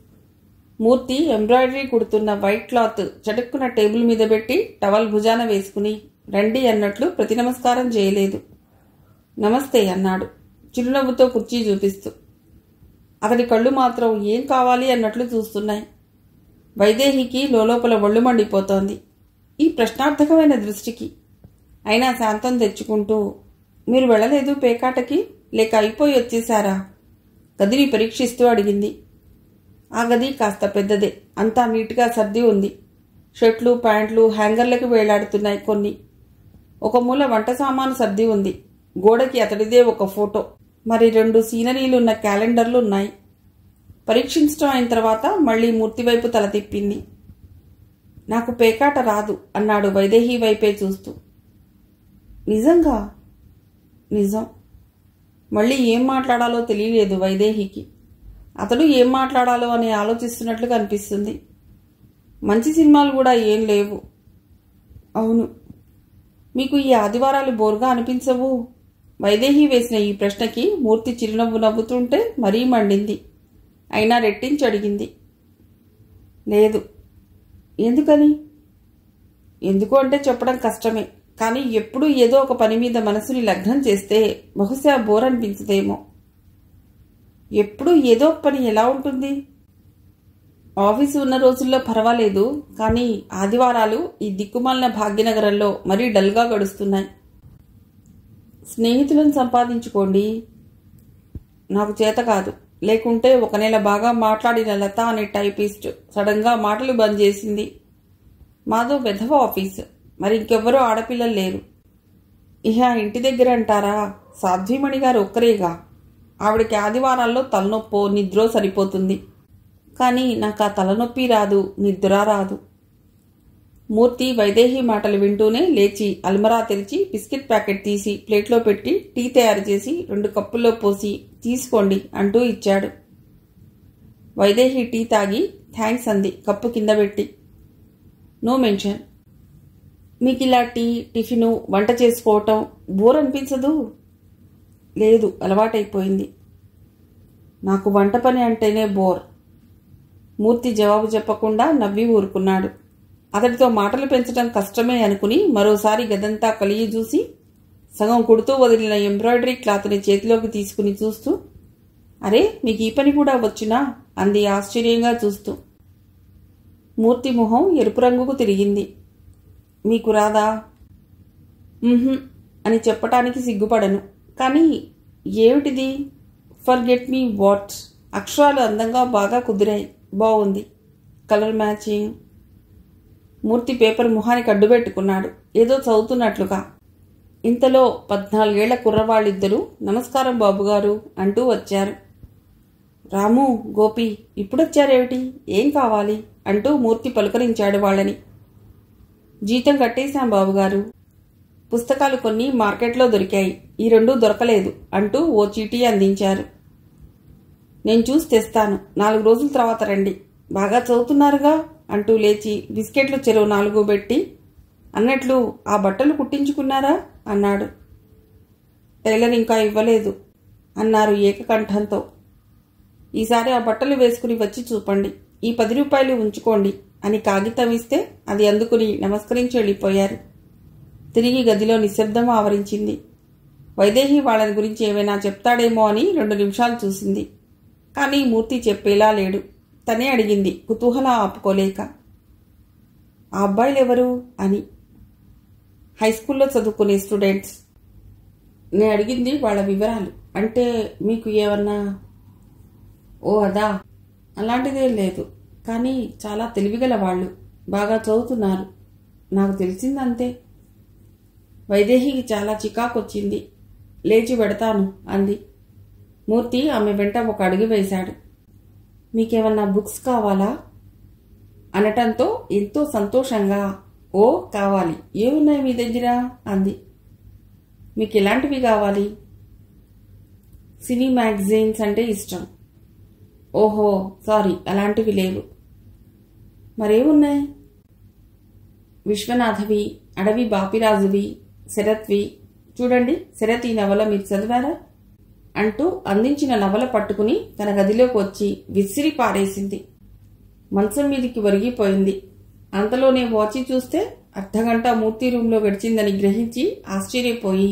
మూర్తి ఎంబ్రాయిడరీ కుడుతున్న వైట్ క్లాత్ చటుక్కున టేబుల్ మీద పెట్టి టవల్ భుజాన వేసుకుని రండి అన్నట్లు ప్రతి నమస్కారం చేయలేదు నమస్తే అన్నాడు చిరునవ్వుతో కుర్చీ చూపిస్తూ అతడి కళ్ళు మాత్రం ఏం కావాలి అన్నట్లు చూస్తున్నాయి వైదేహికి లోపల ఒళ్ళు మండిపోతోంది ఈ ప్రశ్నార్థకమైన దృష్టికి అయినా శాంతం తెచ్చుకుంటూ మీరు వెళ్ళలేదు పేకాటకి లేక అయిపోయి వచ్చేశారా గదిని పరీక్షిస్తూ అడిగింది ఆ గది కాస్త పెద్దదే అంతా నీట్గా సర్ది ఉంది షర్ట్లు ప్యాంట్లు హ్యాంగర్లకు వేలాడుతున్నాయి కొన్ని ఒక మూల వంట సామాను సర్ది ఉంది గోడకి అతడిదే ఒక ఫోటో మరి రెండు సీనరీలున్న క్యాలెండర్లు ఉన్నాయి పరీక్షించడం అయిన తర్వాత మళ్ళీ మూర్తి వైపు తల తిప్పింది నాకు పేకాట రాదు అన్నాడు వైదేహి వైపే చూస్తూ నిజంగా నిజం మళ్ళీ ఏం మాట్లాడాలో తెలియలేదు వైదేహికి అతడు ఏం మాట్లాడాలో అని ఆలోచిస్తున్నట్లు కనిపిస్తుంది మంచి సినిమాలు కూడా ఏం లేవు అవును మీకు ఈ ఆదివారాలు బోర్గా అనిపించవు వైదేహి వేసిన ఈ ప్రశ్నకి మూర్తి చిరునవ్వు నవ్వుతుంటే మరీ మండింది అయినా రెట్టించి అడిగింది లేదు ఎందుకని ఎందుకు అంటే చెప్పడం కష్టమే కానీ ఎప్పుడూ ఏదో ఒక పని మీద మనసుని లగ్నం చేస్తే బహుశా బోర్ అనిపించదేమో ఎప్పుడూ ఏదో ఒక పని ఎలా ఉంటుంది ఆఫీసు ఉన్న రోజుల్లో పర్వాలేదు కానీ ఆదివారాలు ఈ దిక్కుమాలిన భాగ్యనగరంలో మరీ డల్గా గడుస్తున్నాయి స్నేహితులను సంపాదించుకోండి నాకు చేత కాదు లేకుంటే ఒక నెల బాగా మాట్లాడిన లత అనే టైపిస్ట్ సడన్గా మాటలు బంద్ చేసింది మాదో వెధవ ఆఫీస్ మరి ఇంకెవ్వరూ ఆడపిల్లలు లేరు ఇహ ఇంటి దగ్గర అంటారా సాధ్వీమణి గారు ఒక్కరేగా ఆవిడకి ఆదివారాల్లో తలనొప్పో నిద్రో సరిపోతుంది కానీ నాకు ఆ తలనొప్పి రాదు నిద్ర రాదు మూర్తి వైదేహి మాటలు వింటూనే లేచి అల్మరా తెరిచి బిస్కెట్ ప్యాకెట్ తీసి ప్లేట్లో పెట్టి టీ తయారు చేసి రెండు కప్పుల్లో పోసి తీసుకోండి అంటూ ఇచ్చాడు వైదేహి టీ తాగి థ్యాంక్స్ అంది కప్పు కింద పెట్టి నో మెన్షన్ మీకు ఇలా టీ టిఫిను వంట చేసుకోవటం బోర్ అనిపించదు లేదు అలవాటైపోయింది నాకు వంట పని అంటేనే బోర్ మూర్తి జవాబు చెప్పకుండా నవ్వి ఊరుకున్నాడు అతడితో మాటలు పెంచడం కష్టమే అనుకుని మరోసారి గదంతా కలిగి చూసి సగం కుడుతూ వదిలిన ఎంబ్రాయిడరీ క్లాత్ని చేతిలోకి తీసుకుని చూస్తూ అరే మీకు ఈ పని కూడా వచ్చునా అంది ఆశ్చర్యంగా చూస్తూ మూర్తి మొహం ఎరుపు రంగుకు తిరిగింది మీకు రాదా "మ్మ్హ్మ్" అని చెప్పటానికి సిగ్గుపడను కానీ ఏమిటిది ఫర్ గెట్ మీ వాట్ అక్షరాలు అందంగా బాగా కుదిరాయి బాగుంది కలర్ మ్యాచింగ్ మూర్తి పేపర్ మొహానికి అడ్డుపెట్టుకున్నాడు ఏదో చదువుతున్నట్లుగా ఇంతలో పద్నాలుగేళ్ల కుర్రవాళ్ళిద్దరూ నమస్కారం బాబుగారు అంటూ వచ్చారు రాము గోపి ఇప్పుడొచ్చారేమిటి ఏం కావాలి అంటూ మూర్తి పలుకరించాడు వాళ్ళని జీతం కట్టేశాం బాబుగారు పుస్తకాలు కొన్ని మార్కెట్లో దొరికాయి ఈ రెండూ దొరకలేదు అంటూ ఓ చీటీ అందించారు నేను చూసి తెస్తాను నాలుగు రోజుల తర్వాత రండి బాగా చదువుతున్నారుగా అంటూ లేచి బిస్కెట్లు చెరువు నాలుగు పెట్టి అన్నట్లు ఆ బట్టలు కుట్టించుకున్నారా అన్నాడు టైలర్ ఇంకా ఇవ్వలేదు అన్నారు ఏకకంఠంతో ఈసారి ఆ బట్టలు వేసుకుని వచ్చి చూపండి ఈ పది రూపాయలు ఉంచుకోండి అని కాగితం ఇస్తే అది అందుకుని నమస్కరించి వెళ్ళిపోయారు తిరిగి గదిలో నిశ్శబ్దం ఆవరించింది వైదేహి వాళ్ళని గురించి ఏమైనా చెప్తాడేమో అని రెండు నిమిషాలు చూసింది కానీ మూర్తి చెప్పేలా లేడు తనే అడిగింది కుతూహలం ఆపుకోలేక ఆ అబ్బాయిలు ఎవరు అని హై స్కూల్లో చదువుకునే స్టూడెంట్స్ నేను అడిగింది వాళ్ళ వివరాలు అంటే మీకు ఏమన్నా ఓ అదా అలాంటిదేం లేదు కానీ చాలా తెలివిగల వాళ్ళు బాగా చదువుతున్నారు నాకు తెలిసిందంతే వైదేహికి చాలా చికాకొచ్చింది లేచి పెడతాను అంది మూర్తి ఆమె వెంట ఒక అడుగు వేశాడు మీకేమన్నా బుక్స్ కావాలా అనటంతో ఎంతో సంతోషంగా ఓ కావాలి ఏమున్నాయి మీ దగ్గర అంది మీకు ఎలాంటివి కావాలి సినీ మ్యాగజైన్స్ అంటే ఇష్టం ఓహో సారీ అలాంటివి లేవు మరేమున్నాయి విశ్వనాథవి అడవి బాపిరాజువి శరత్వి చూడండి శరత్ ఈ నవల మీరు చదివారా అంటూ అందించిన నవల పట్టుకుని తన గదిలోకి వచ్చి విసిరి పారేసింది మంచం మీదికి ఒరిగిపోయింది అంతలోనే వాచి చూస్తే అర్ధగంట మూర్తి రూంలో గడిచిందని గ్రహించి ఆశ్చర్యపోయి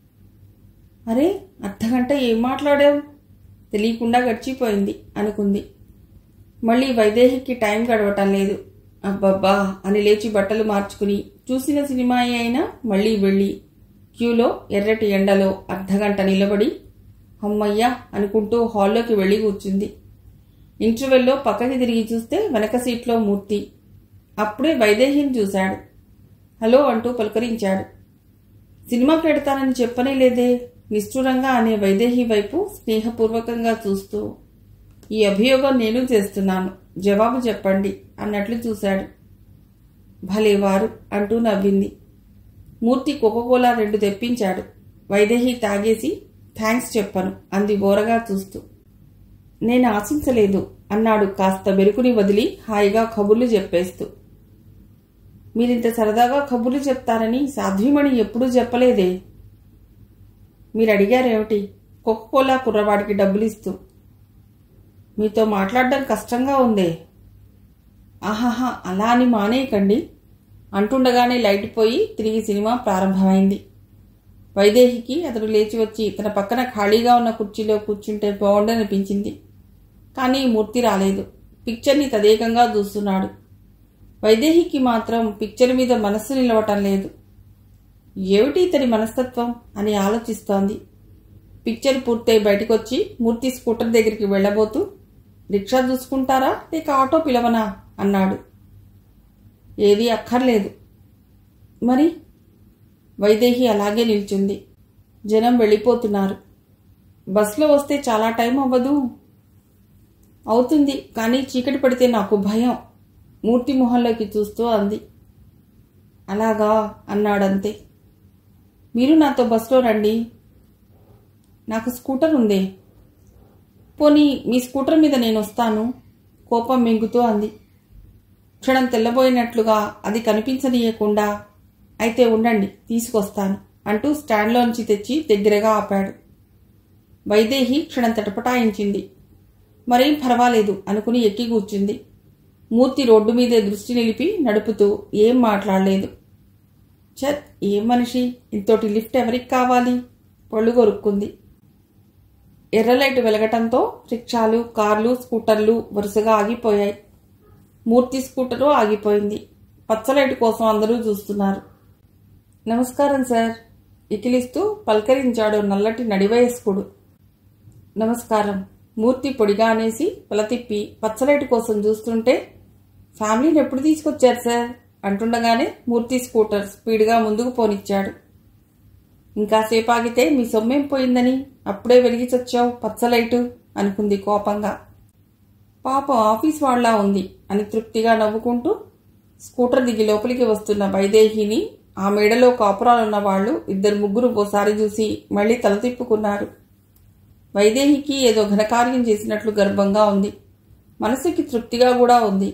అరే అర్ధగంట ఏం మాట్లాడావు తెలియకుండా గడిచిపోయింది అనుకుంది మళ్ళీ వైదేహికి టైం గడవటం లేదు అబ్బబ్బా అని లేచి బట్టలు మార్చుకుని చూసిన సినిమా అయినా మళ్ళీ వెళ్ళి క్యూలో ఎర్రటి ఎండలో అర్ధగంట నిలబడి అమ్మయ్యా అనుకుంటూ హాల్లోకి వెళ్ళి కూర్చుంది ఇంటర్వెల్లో పక్కకి తిరిగి చూస్తే వెనక సీట్లో మూర్తి అప్పుడే వైదేహిని చూశాడు హలో అంటూ పలుకరించాడు సినిమాకి వెడతానని చెప్పనే లేదే నిష్ఠురంగా అనే వైదేహి వైపు స్నేహపూర్వకంగా చూస్తూ ఈ అభియోగం నేను చేస్తున్నాను జవాబు చెప్పండి అన్నట్లు చూశాడు భలేవారు అంటూ నవ్వింది మూర్తి కోకోకోలా రెండు తెప్పించాడు వైదేహి తాగేసి థ్యాంక్స్ చెప్పను అంది బోరగా చూస్తూ నేను ఆశించలేదు అన్నాడు కాస్త బెరుకుని వదిలి హాయిగా కబుర్లు చెప్పేస్తూ మీరింత సరదాగా కబుర్లు చెప్తారని సాధ్వీమణి ఎప్పుడూ చెప్పలేదే మీరు అడిగారేమిటి కోకోకోలా కుర్రవాడికి డబ్బులు ఇస్తూ మీతో మాట్లాడడం కష్టంగా ఉందే ఆహాహా అలా అని మానేయకండి అంటుండగానే లైట్ పోయి తిరిగి సినిమా ప్రారంభమైంది వైదేహికి అతడు లేచి వచ్చి తన పక్కన ఖాళీగా ఉన్న కుర్చీలో కూర్చుంటే బాగుండనిపించింది కానీ మూర్తి రాలేదు పిక్చర్ని తదేకంగా చూస్తున్నాడు వైదేహికి మాత్రం పిక్చర్ మీద మనస్సు నిలవటం లేదు ఏమిటి ఇతని మనస్తత్వం అని ఆలోచిస్తోంది పిక్చర్ పూర్తయి బయటకొచ్చి మూర్తి స్కూటర్ దగ్గరికి వెళ్ళబోతూ రిక్షా చూసుకుంటారా లేక ఆటో పిలవనా అన్నాడు ఏదీ అక్కర్లేదు మరి వైదేహి అలాగే నిల్చుంది జనం వెళ్ళిపోతున్నారు బస్సులో వస్తే చాలా టైం అవ్వదు అవుతుంది కానీ చీకటి పడితే నాకు భయం మూర్తి మొహంలోకి చూస్తూ అంది అలాగా అన్నాడంతే మీరు నాతో బస్సులో రండి నాకు స్కూటర్ ఉందే పోనీ మీ స్కూటర్ మీద నేను వస్తాను కోపం మింగుతూ అంది క్షణం తెల్లబోయినట్లుగా అది కనిపించనీయకుండా అయితే ఉండండి తీసుకొస్తాను అంటూ స్టాండ్లోంచి తెచ్చి దగ్గరగా ఆపాడు వైదేహి క్షణం తటపటాయించింది మరేం పర్వాలేదు అనుకుని ఎక్కి కూర్చుంది మూర్తి రోడ్డు మీదే దృష్టి నిలిపి నడుపుతూ ఏం మాట్లాడలేదు చత్ ఏం మనిషి ఇంతోటి లిఫ్ట్ ఎవరికి కావాలి పళ్ళు కొరుక్కుంది ఎర్రలైట్ వెలగటంతో రిక్షాలు కార్లు స్కూటర్లు వరుసగా ఆగిపోయాయి మూర్తి స్కూటరు ఆగిపోయింది పచ్చలైట్ కోసం అందరూ చూస్తున్నారు నమస్కారం సార్ ఇకిలిస్తూ పలకరించాడు నల్లటి నడివయస్కుడు నమస్కారం మూర్తి పొడిగా అనేసి తలతిప్పి పచ్చలైట్ కోసం చూస్తుంటే ఫ్యామిలీని ఎప్పుడు తీసుకొచ్చారు సార్ అంటుండగానే మూర్తి స్కూటర్ స్పీడ్గా ముందుకు పోనిచ్చాడు ఇంకాసేపు ఆగితే మీ సొమ్మేం పోయిందని అప్పుడే వెలిగి చచ్చావు పచ్చలైటు అనుకుంది కోపంగా పాపం ఆఫీస్ వాళ్ళ ఉంది అని తృప్తిగా నవ్వుకుంటూ స్కూటర్ దిగి లోపలికి వస్తున్న వైదేహిని ఆ మేడలో కాపురాలున్న వాళ్ళు ఇద్దరు ముగ్గురు ఓసారి చూసి మళ్ళీ తల తిప్పుకున్నారు వైదేహికి ఏదో ఘనకార్యం చేసినట్లు గర్వంగా ఉంది మనసుకి తృప్తిగా కూడా ఉంది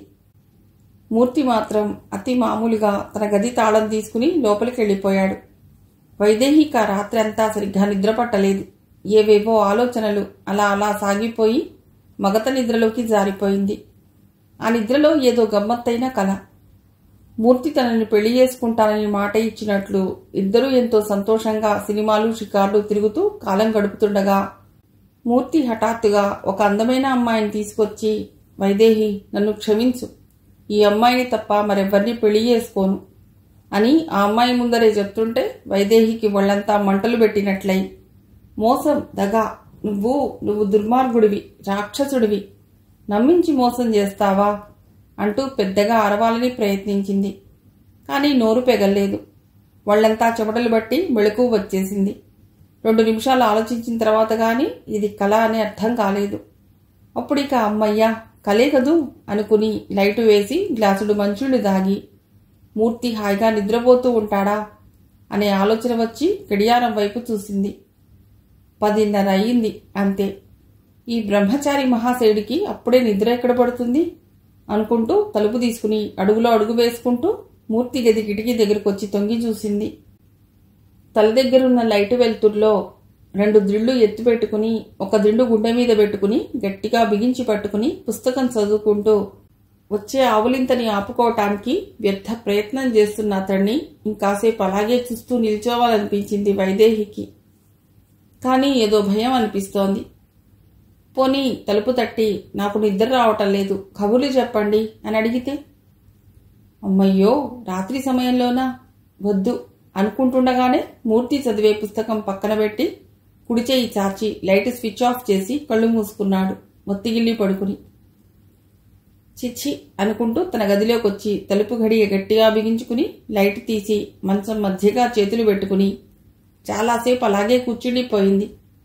మూర్తి మాత్రం అతి మామూలుగా తన గది తాళం తీసుకుని లోపలికి వెళ్ళిపోయాడు వైదేహిక రాత్రి అంతా సరిగ్గా నిద్రపట్టలేదు ఏవేవో ఆలోచనలు అలా అలా సాగిపోయి మగత నిద్రలోకి జారిపోయింది ఆ నిద్రలో ఏదో గమ్మత్తైన కళ మూర్తి తనని పెళ్లి చేసుకుంటానని మాట ఇచ్చినట్లు ఇద్దరూ ఎంతో సంతోషంగా సినిమాలు షికార్లు తిరుగుతూ కాలం గడుపుతుండగా మూర్తి హఠాత్తుగా ఒక అందమైన అమ్మాయిని తీసుకొచ్చి వైదేహి నన్ను క్షమించు ఈ అమ్మాయిని తప్ప మరెవ్వరిని పెళ్లి చేసుకోను అని ఆ అమ్మాయి ముందరే చెప్తుంటే వైదేహికి ఒళ్ళంతా మంటలు పెట్టినట్లయి మోసం దగ నువ్వు నువ్వు దుర్మార్గుడివి రాక్షసుడివి నమ్మించి మోసం చేస్తావా అంటూ పెద్దగా అరవాలని ప్రయత్నించింది కానీ నోరు పెగల్లేదు వాళ్ళంతా చెమటలు బట్టి మెళుకు వచ్చేసింది రెండు నిమిషాలు ఆలోచించిన తర్వాత గాని ఇది కళ అని అర్థం కాలేదు అప్పుడు ఇక అమ్మయ్యా కలే కదూ అనుకుని లైటు వేసి గ్లాసుడు మంచుళ్ళు దాగి మూర్తి హాయిగా నిద్రపోతూ ఉంటాడా అనే ఆలోచన వచ్చి గడియారం వైపు చూసింది పదిన్నర అయ్యింది అంతే ఈ బ్రహ్మచారి మహాశయుడికి అప్పుడే నిద్ర ఎక్కడ పడుతుంది అనుకుంటూ తలుపు తీసుకుని అడుగులో అడుగు వేసుకుంటూ మూర్తి గది కిటికీ దగ్గరకు వచ్చి తొంగి చూసింది తల దగ్గరున్న లైటు వెలుతుర్లో రెండు దిళ్ళు ఎత్తి పెట్టుకుని ఒక దిండు గుండె మీద పెట్టుకుని గట్టిగా బిగించి పట్టుకుని పుస్తకం చదువుకుంటూ వచ్చే ఆవులింతని ఆపుకోవటానికి వ్యర్థ ప్రయత్నం చేస్తున్న అతన్ని ఇంకాసేపు అలాగే చూస్తూ నిల్చోవాలనిపించింది వైదేహికి కానీ ఏదో భయం అనిపిస్తోంది పోనీ తలుపు తట్టి నాకు నిద్ర రావటం లేదు కబుర్లు చెప్పండి అని అడిగితే అమ్మయ్యో రాత్రి సమయంలోనా వద్దు అనుకుంటుండగానే మూర్తి చదివే పుస్తకం పక్కన పెట్టి కుడి చేయి చాచి లైట్ స్విచ్ ఆఫ్ చేసి కళ్ళు మూసుకున్నాడు మొత్తిగిల్లి పడుకుని చిచ్చి అనుకుంటూ తన గదిలోకి వచ్చి తలుపు గడియ గట్టిగా బిగించుకుని లైట్ తీసి మంచం మధ్యగా చేతులు పెట్టుకుని చాలాసేపు అలాగే కూర్చుండిపోయింది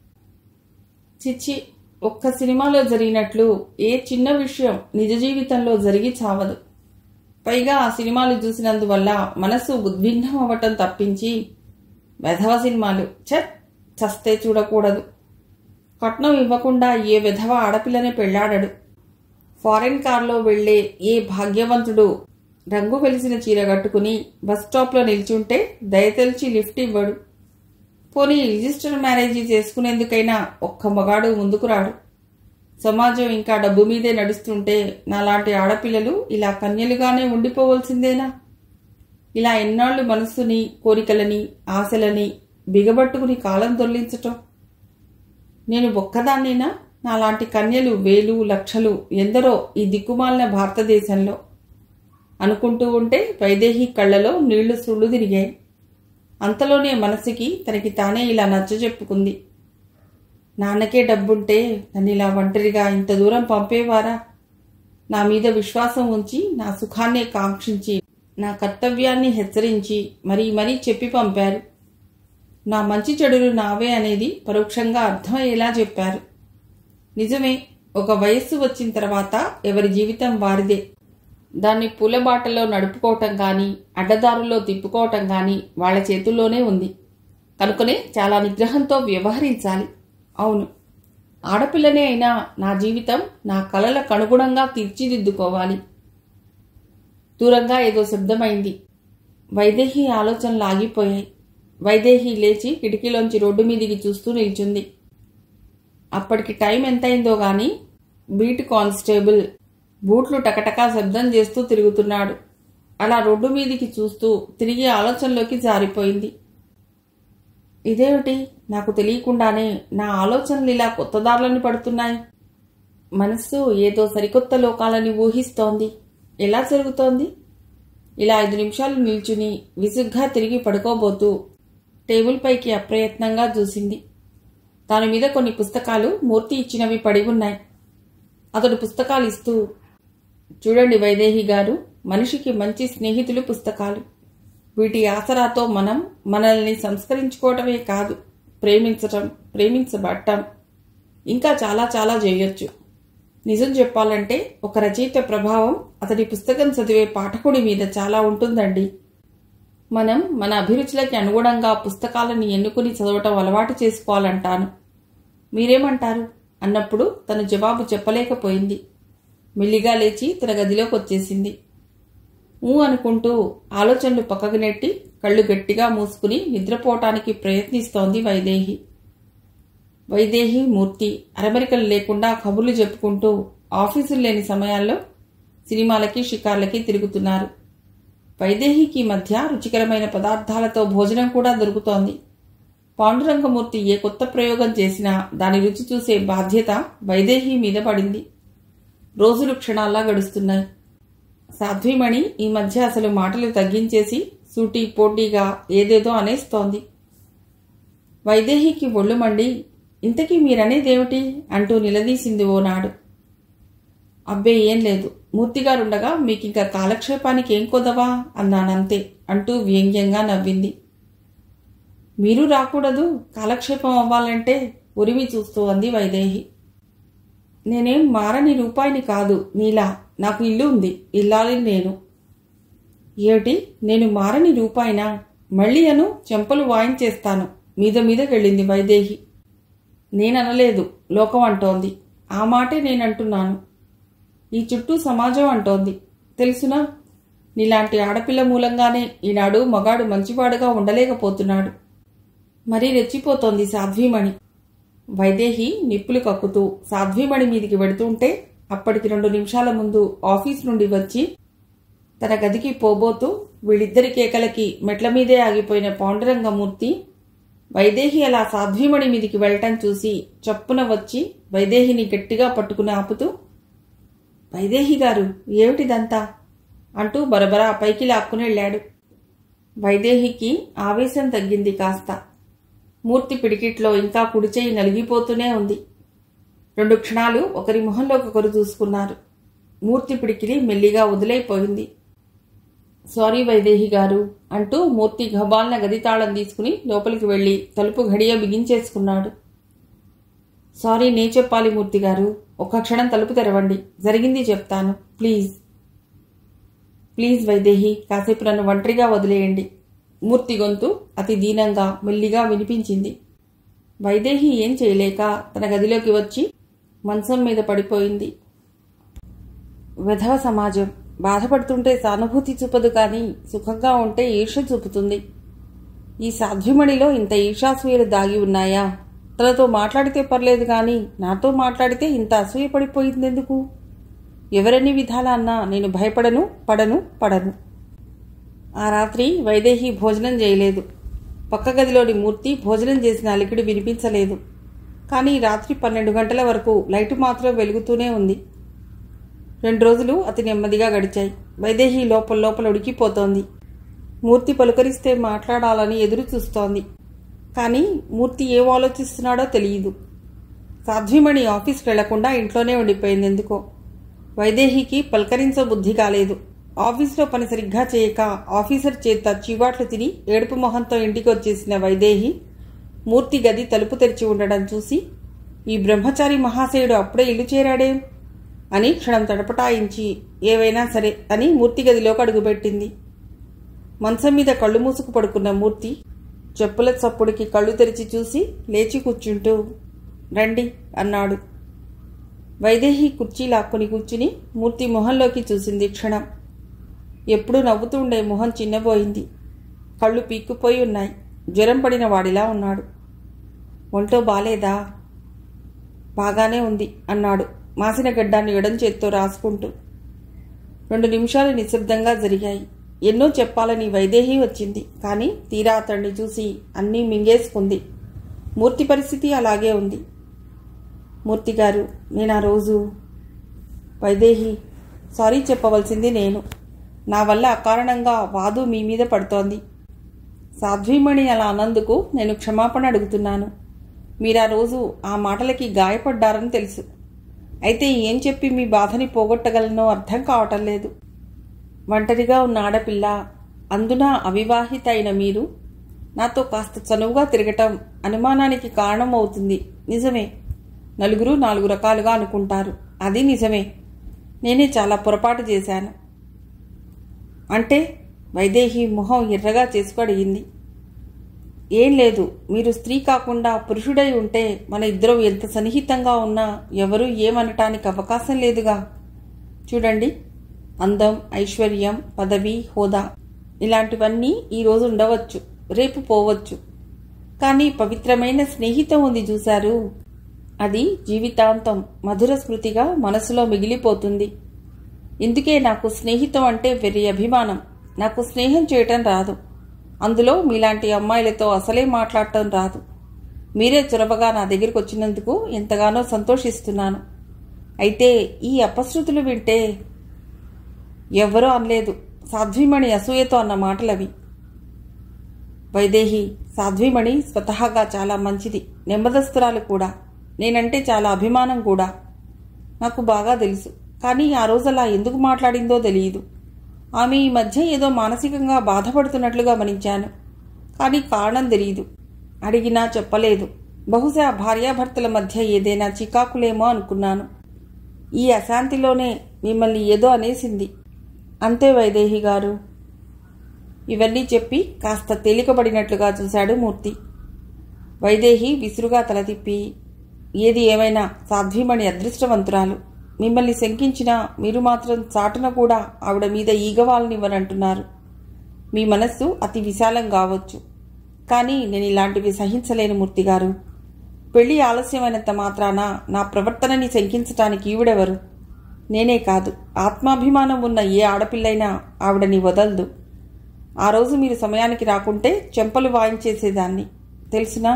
చిచ్చి ఒక్క సినిమాలో జరిగినట్లు ఏ చిన్న విషయం నిజ జీవితంలో జరిగి చావదు పైగా ఆ సినిమాలు చూసినందువల్ల మనసు ఉద్విగ్నం అవ్వటం తప్పించి వెధవ సినిమాలు చట్ చస్తే చూడకూడదు కట్నం ఇవ్వకుండా ఏ విధవ ఆడపిల్లని పెళ్లాడడు ఫారెన్ కార్లో వెళ్లే ఏ భాగ్యవంతుడు రంగు వెలిసిన చీర కట్టుకుని బస్ స్టాప్లో నిల్చుంటే దయతెల్చి లిఫ్ట్ ఇవ్వడు పోనీ రిజిస్టర్ మ్యారేజీ చేసుకునేందుకైనా ఒక్క మగాడు ముందుకు రాడు సమాజం ఇంకా డబ్బు మీదే నడుస్తుంటే నాలాంటి ఆడపిల్లలు ఇలా కన్యలుగానే ఉండిపోవలసిందేనా ఇలా ఎన్నాళ్ళు మనస్సుని కోరికలని ఆశలని బిగబట్టుకుని కాలం దొర్లించటం నేను ఒక్కదాన్నేనా నాలాంటి కన్యలు వేలు లక్షలు ఎందరో ఈ దిక్కుమాలిన భారతదేశంలో అనుకుంటూ ఉంటే వైదేహి కళ్ళలో నీళ్లు సుళ్ళు తిరిగాయి అంతలోనే మనసుకి తనకి తానే ఇలా నచ్చజెప్పుకుంది నాన్నకే డబ్బుంటే నన్ను ఇలా ఒంటరిగా ఇంత దూరం పంపేవారా నా మీద విశ్వాసం ఉంచి నా సుఖాన్నే కాంక్షించి నా కర్తవ్యాన్ని హెచ్చరించి మరీ మరీ చెప్పి పంపారు నా మంచి చెడులు నావే అనేది పరోక్షంగా అర్థమయ్యేలా చెప్పారు నిజమే ఒక వయస్సు వచ్చిన తర్వాత ఎవరి జీవితం వారిదే దాన్ని పూలబాటలో నడుపుకోవటం కానీ అడ్డదారుల్లో తిప్పుకోవటం కానీ వాళ్ళ చేతుల్లోనే ఉంది కనుకనే చాలా నిగ్రహంతో వ్యవహరించాలి అవును ఆడపిల్లనే అయినా నా జీవితం నా కలలకు అనుగుణంగా తీర్చిదిద్దుకోవాలి దూరంగా ఏదో శబ్దమైంది వైదేహి ఆలోచనలు ఆగిపోయాయి వైదేహి లేచి కిటికీలోంచి రోడ్డు మీదికి చూస్తూ నిల్చుంది అప్పటికి టైం ఎంతైందో గాని బీట్ కానిస్టేబుల్ బూట్లు టకటకా శబ్దం చేస్తూ తిరుగుతున్నాడు అలా రోడ్డు మీదికి చూస్తూ తిరిగి ఆలోచనలోకి జారిపోయింది ఇదేమిటి నాకు తెలియకుండానే నా ఆలోచనలు ఇలా కొత్త దారులని పడుతున్నాయి మనస్సు ఏదో సరికొత్త లోకాలని ఊహిస్తోంది ఎలా జరుగుతోంది ఇలా ఐదు నిమిషాలు నిల్చుని విసుగ్గా తిరిగి పడుకోబోతూ టేబుల్ పైకి అప్రయత్నంగా చూసింది దాని మీద కొన్ని పుస్తకాలు మూర్తి ఇచ్చినవి పడి ఉన్నాయి అతడు పుస్తకాలు ఇస్తూ చూడండి వైదేహి గారు మనిషికి మంచి స్నేహితులు పుస్తకాలు వీటి ఆసరాతో మనం మనల్ని సంస్కరించుకోవటమే కాదు ప్రేమించటం ప్రేమించబడటం ఇంకా చాలా చాలా చేయొచ్చు నిజం చెప్పాలంటే ఒక రచయిత ప్రభావం అతడి పుస్తకం చదివే పాఠకుడి మీద చాలా ఉంటుందండి మనం మన అభిరుచులకి అనుగుణంగా పుస్తకాలను ఎన్నుకుని చదవటం అలవాటు చేసుకోవాలంటాను మీరేమంటారు అన్నప్పుడు తన జవాబు చెప్పలేకపోయింది మెల్లిగా లేచి తన గదిలోకి వచ్చేసింది ఊ అనుకుంటూ ఆలోచనలు పక్కకు నెట్టి కళ్ళు గట్టిగా మూసుకుని నిద్రపోవటానికి ప్రయత్నిస్తోంది వైదేహి వైదేహి మూర్తి అరమరికలు లేకుండా కబుర్లు చెప్పుకుంటూ ఆఫీసులు లేని సమయాల్లో సినిమాలకి షికార్లకి తిరుగుతున్నారు వైదేహికి మధ్య రుచికరమైన పదార్థాలతో భోజనం కూడా దొరుకుతోంది పాండురంగమూర్తి ఏ కొత్త ప్రయోగం చేసినా దాని రుచి చూసే బాధ్యత వైదేహి మీద పడింది రోజులు క్షణాల్లా గడుస్తున్నాయి సాధ్విమణి ఈ మధ్య అసలు మాటలు తగ్గించేసి సూటి పోటీగా ఏదేదో అనేస్తోంది వైదేహికి ఒళ్ళు మండి ఇంతకీ మీరనేదేమిటి అంటూ నిలదీసింది ఓనాడు అబ్బే ఏం లేదు మూర్తిగారుండగా మీకింక కాలక్షేపానికి ఏం కొదవా అన్నానంతే అంటూ వ్యంగ్యంగా నవ్వింది మీరు రాకూడదు కాలక్షేపం అవ్వాలంటే ఉరిమి చూస్తూ అంది వైదేహి నేనేం మారని రూపాయిని కాదు నీలా నాకు ఇల్లు ఉంది ఇల్లాలి నేను ఏమిటి నేను మారని రూపాయినా మళ్ళీ అను చెంపలు వాయించేస్తాను మీద మీదకెళ్ళింది వైదేహి నేననలేదు లోకం అంటోంది ఆ మాటే నేనంటున్నాను ఈ చుట్టూ సమాజం అంటోంది తెలుసునా నీలాంటి ఆడపిల్ల మూలంగానే ఈనాడు మగాడు మంచివాడుగా ఉండలేకపోతున్నాడు మరీ రెచ్చిపోతోంది సాధ్వీమణి వైదేహి నిప్పులు కక్కుతూ సాధ్వీమణి మీదికి వెడుతుంటే అప్పటికి రెండు నిమిషాల ముందు ఆఫీస్ నుండి వచ్చి తన గదికి పోబోతూ వీళ్ళిద్దరి కేకలకి మెట్ల మీదే ఆగిపోయిన పాండురంగమూర్తి వైదేహి అలా సాధ్వీమణి మీదికి వెళ్ళటం చూసి చప్పున వచ్చి వైదేహిని గట్టిగా పట్టుకుని ఆపుతూ వైదేహి గారు ఏమిటిదంతా అంటూ బరబరా పైకి లాక్కుని వెళ్ళాడు వైదేహికి ఆవేశం తగ్గింది కాస్త మూర్తి పిడికిట్లో ఇంకా కుడిచేయి నలిగిపోతూనే ఉంది రెండు క్షణాలు ఒకరి మొహంలోకి ఒకరు చూసుకున్నారు మూర్తి పిడికిలి మెల్లిగా వదిలైపోయింది సారీ వైదేహి గారు అంటూ మూర్తి గబాల్న గది తాళం తీసుకుని లోపలికి వెళ్ళి తలుపు గడియ బిగించేసుకున్నాడు సారీ నే చెప్పాలి మూర్తి గారు ఒక్క క్షణం తలుపు తెరవండి జరిగింది చెప్తాను ప్లీజ్ ప్లీజ్ వైదేహి కాసేపు నన్ను ఒంటరిగా వదిలేయండి మూర్తి గొంతు అతి దీనంగా మెల్లిగా వినిపించింది వైదేహి ఏం చేయలేక తన గదిలోకి వచ్చి మంచం మీద పడిపోయింది విధవ సమాజం బాధపడుతుంటే సానుభూతి చూపదు కానీ సుఖంగా ఉంటే ఈర్ష చూపుతుంది ఈ సాధ్విమణిలో ఇంత ఈర్షాసూయలు దాగి ఉన్నాయా తనతో మాట్లాడితే పర్లేదు కానీ నాతో మాట్లాడితే ఇంత అసూయ పడిపోయిందెందుకు ఎవరెన్ని విధాలా అన్నా నేను భయపడను పడను పడను ఆ రాత్రి వైదేహి భోజనం చేయలేదు పక్క గదిలోని మూర్తి భోజనం చేసిన అలికిడి వినిపించలేదు కానీ రాత్రి పన్నెండు గంటల వరకు లైటు మాత్రం వెలుగుతూనే ఉంది రెండు రోజులు అతి నెమ్మదిగా గడిచాయి వైదేహి లోపల లోపల ఉడికిపోతోంది మూర్తి పలుకరిస్తే మాట్లాడాలని ఎదురు చూస్తోంది కానీ మూర్తి ఏం ఆలోచిస్తున్నాడో తెలియదు సాధ్విమణి ఆఫీస్కి వెళ్లకుండా ఇంట్లోనే ఉండిపోయింది ఎందుకో వైదేహికి పలకరించ బుద్ధి కాలేదు ఆఫీస్లో పని సరిగ్గా చేయక ఆఫీసర్ చేత చివాట్లు తిని ఏడుపు మొహంతో ఇంటికి వచ్చేసిన వైదేహి మూర్తి గది తలుపు తెరిచి ఉండడం చూసి ఈ బ్రహ్మచారి మహాశయుడు అప్పుడే ఇల్లు చేరాడేం అని క్షణం తడపటాయించి ఏవైనా సరే అని మూర్తి గదిలోకి అడుగుపెట్టింది మంచం మీద కళ్ళు మూసుకు పడుకున్న మూర్తి చెప్పుల చప్పుడికి కళ్ళు తెరిచి చూసి లేచి కూర్చుంటూ రండి అన్నాడు వైదేహి కుర్చీ లాక్కుని కూర్చుని మూర్తి మొహంలోకి చూసింది క్షణం ఎప్పుడూ నవ్వుతూ ఉండే మొహం చిన్నబోయింది కళ్ళు పీక్కుపోయి ఉన్నాయి జ్వరం పడిన వాడిలా ఉన్నాడు ఒంటో బాలేదా బాగానే ఉంది అన్నాడు మాసిన గడ్డాన్ని ఎడం చేత్తో రాసుకుంటూ రెండు నిమిషాలు నిశ్శబ్దంగా జరిగాయి ఎన్నో చెప్పాలని వైదేహి వచ్చింది కానీ తీరా అతన్ని చూసి అన్నీ మింగేసుకుంది మూర్తి పరిస్థితి అలాగే ఉంది మూర్తి గారు నేను ఆ రోజు వైదేహి సారీ చెప్పవలసింది నేను నా వల్ల అకారణంగా వాదు మీ మీద పడుతోంది సాధ్వీమణి అలా అన్నందుకు నేను క్షమాపణ అడుగుతున్నాను మీరు ఆ రోజు ఆ మాటలకి గాయపడ్డారని తెలుసు అయితే ఏం చెప్పి మీ బాధని పోగొట్టగలనో అర్థం కావటం లేదు ఒంటరిగా ఉన్న ఆడపిల్ల అందున అవివాహిత అయిన మీరు నాతో కాస్త చనువుగా తిరగటం అనుమానానికి కారణం అవుతుంది నిజమే నలుగురు నాలుగు రకాలుగా అనుకుంటారు అది నిజమే నేనే చాలా పొరపాటు చేశాను అంటే వైదేహి మొహం ఎర్రగా చేసుకు అడిగింది ఏం లేదు మీరు స్త్రీ కాకుండా పురుషుడై ఉంటే మన ఇద్దరం ఎంత సన్నిహితంగా ఉన్నా ఎవరూ ఏమనటానికి అవకాశం లేదుగా చూడండి అందం ఐశ్వర్యం పదవి హోదా ఇలాంటివన్నీ ఈరోజు ఉండవచ్చు రేపు పోవచ్చు కానీ పవిత్రమైన స్నేహితం ఉంది చూశారు అది జీవితాంతం మధుర స్మృతిగా మనసులో మిగిలిపోతుంది ఇందుకే నాకు స్నేహితం అంటే వెర్రి అభిమానం నాకు స్నేహం చేయటం రాదు అందులో మీలాంటి అమ్మాయిలతో అసలే మాట్లాడటం రాదు మీరే చొరవగా నా దగ్గరికి వచ్చినందుకు ఎంతగానో సంతోషిస్తున్నాను అయితే ఈ అపశృతులు వింటే ఎవ్వరూ అనలేదు సాధ్వీమణి అసూయతో అన్న మాటలవి వైదేహి సాధ్వీమణి స్వతహాగా చాలా మంచిది నెమ్మదస్తురాలు కూడా నేనంటే చాలా అభిమానం కూడా నాకు బాగా తెలుసు కానీ ఆ రోజు అలా ఎందుకు మాట్లాడిందో తెలియదు ఆమె ఈ మధ్య ఏదో మానసికంగా బాధపడుతున్నట్లుగా గమనించాను కానీ కారణం తెలియదు అడిగినా చెప్పలేదు బహుశా భార్యాభర్తల మధ్య ఏదైనా చికాకులేమో అనుకున్నాను ఈ అశాంతిలోనే మిమ్మల్ని ఏదో అనేసింది అంతే వైదేహి గారు ఇవన్నీ చెప్పి కాస్త తేలికబడినట్లుగా చూశాడు మూర్తి వైదేహి విసురుగా తల తిప్పి ఏది ఏమైనా సాధ్వీమణి అదృష్టవంతురాలు మిమ్మల్ని శంకించినా మీరు మాత్రం చాటున కూడా ఆవిడ మీద ఈగవాలనివ్వనంటున్నారు మీ మనస్సు అతి విశాలం కావచ్చు కానీ నేను ఇలాంటివి సహించలేను మూర్తిగారు పెళ్లి ఆలస్యమైనంత మాత్రాన నా ప్రవర్తనని శంకించటానికి ఈవిడెవరు నేనే కాదు ఆత్మాభిమానం ఉన్న ఏ ఆడపిల్లైనా ఆవిడని వదలదు ఆ రోజు మీరు సమయానికి రాకుంటే చెంపలు వాయించేసేదాన్ని తెలుసునా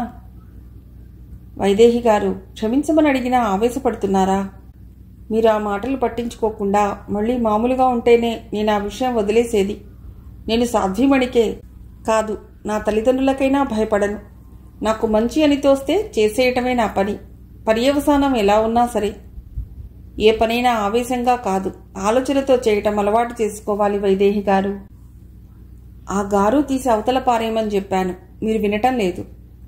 వైదేహి గారు క్షమించమని అడిగినా ఆవేశపడుతున్నారా మీరు ఆ మాటలు పట్టించుకోకుండా మళ్ళీ మామూలుగా ఉంటేనే నేను ఆ విషయం వదిలేసేది నేను సాధ్వీమణికే కాదు నా తల్లిదండ్రులకైనా భయపడను నాకు మంచి అని తోస్తే చేసేయటమే నా పని పర్యవసానం ఎలా ఉన్నా సరే ఏ పనైనా ఆవేశంగా కాదు ఆలోచనతో చేయటం అలవాటు చేసుకోవాలి వైదేహి గారు ఆ గారు తీసి అవతల పారేయమని చెప్పాను మీరు వినటం లేదు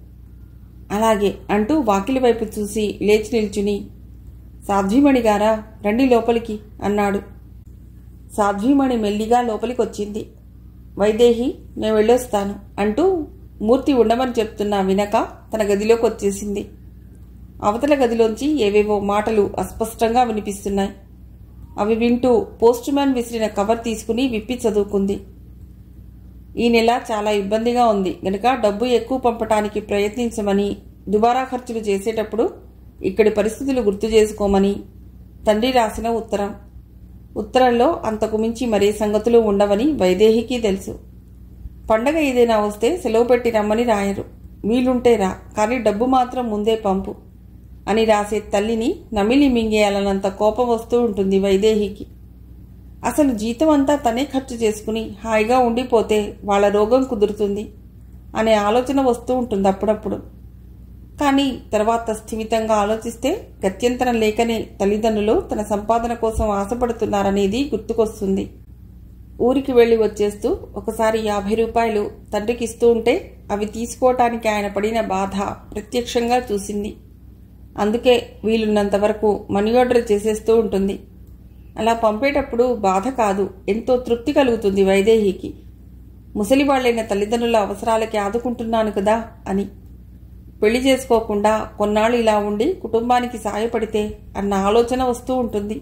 అలాగే అంటూ వాకిలి వైపు చూసి లేచి నిల్చుని సాధ్వీమణి గారా రండి లోపలికి అన్నాడు సాధ్వీమణి మెల్లిగా లోపలికి వచ్చింది వైదేహి నేను వెళ్ళొస్తాను అంటూ మూర్తి ఉండమని చెప్తున్నా వినక తన గదిలోకి వచ్చేసింది అవతల గదిలోంచి ఏవేవో మాటలు అస్పష్టంగా వినిపిస్తున్నాయి అవి వింటూ పోస్ట్ మ్యాన్ విసిరిన కవర్ తీసుకుని విప్పి చదువుకుంది ఈ నెల చాలా ఇబ్బందిగా ఉంది గనుక డబ్బు ఎక్కువ పంపటానికి ప్రయత్నించమని దుబారా ఖర్చులు చేసేటప్పుడు ఇక్కడి పరిస్థితులు గుర్తు చేసుకోమని తండ్రి రాసిన ఉత్తరం ఉత్తరంలో అంతకు మించి మరే సంగతులు ఉండవని వైదేహికి తెలుసు పండగ ఏదైనా వస్తే సెలవు పెట్టి రమ్మని రాయరు వీలుంటే రా కానీ డబ్బు మాత్రం ముందే పంపు అని రాసే తల్లిని నమిలి మింగేయాలన్నంత కోపం వస్తూ ఉంటుంది వైదేహికి అసలు జీతం అంతా తనే ఖర్చు చేసుకుని హాయిగా ఉండిపోతే వాళ్ళ రోగం కుదురుతుంది అనే ఆలోచన వస్తూ ఉంటుంది అప్పుడప్పుడు కానీ తర్వాత స్థిమితంగా ఆలోచిస్తే గత్యంతరం లేకనే తల్లిదండ్రులు తన సంపాదన కోసం ఆశపడుతున్నారనేది గుర్తుకొస్తుంది ఊరికి వెళ్ళి వచ్చేస్తూ ఒకసారి యాభై రూపాయలు తండ్రికి ఇస్తూ ఉంటే అవి తీసుకోవటానికి ఆయన పడిన బాధ ప్రత్యక్షంగా చూసింది అందుకే వీలున్నంత వరకు మనీ ఆర్డర్ చేసేస్తూ ఉంటుంది అలా పంపేటప్పుడు బాధ కాదు ఎంతో తృప్తి కలుగుతుంది వైదేహికి ముసలివాళ్లైన తల్లిదండ్రుల అవసరాలకి ఆదుకుంటున్నాను కదా అని పెళ్లి చేసుకోకుండా కొన్నాళ్ళు ఇలా ఉండి కుటుంబానికి సాయపడితే అన్న ఆలోచన వస్తూ ఉంటుంది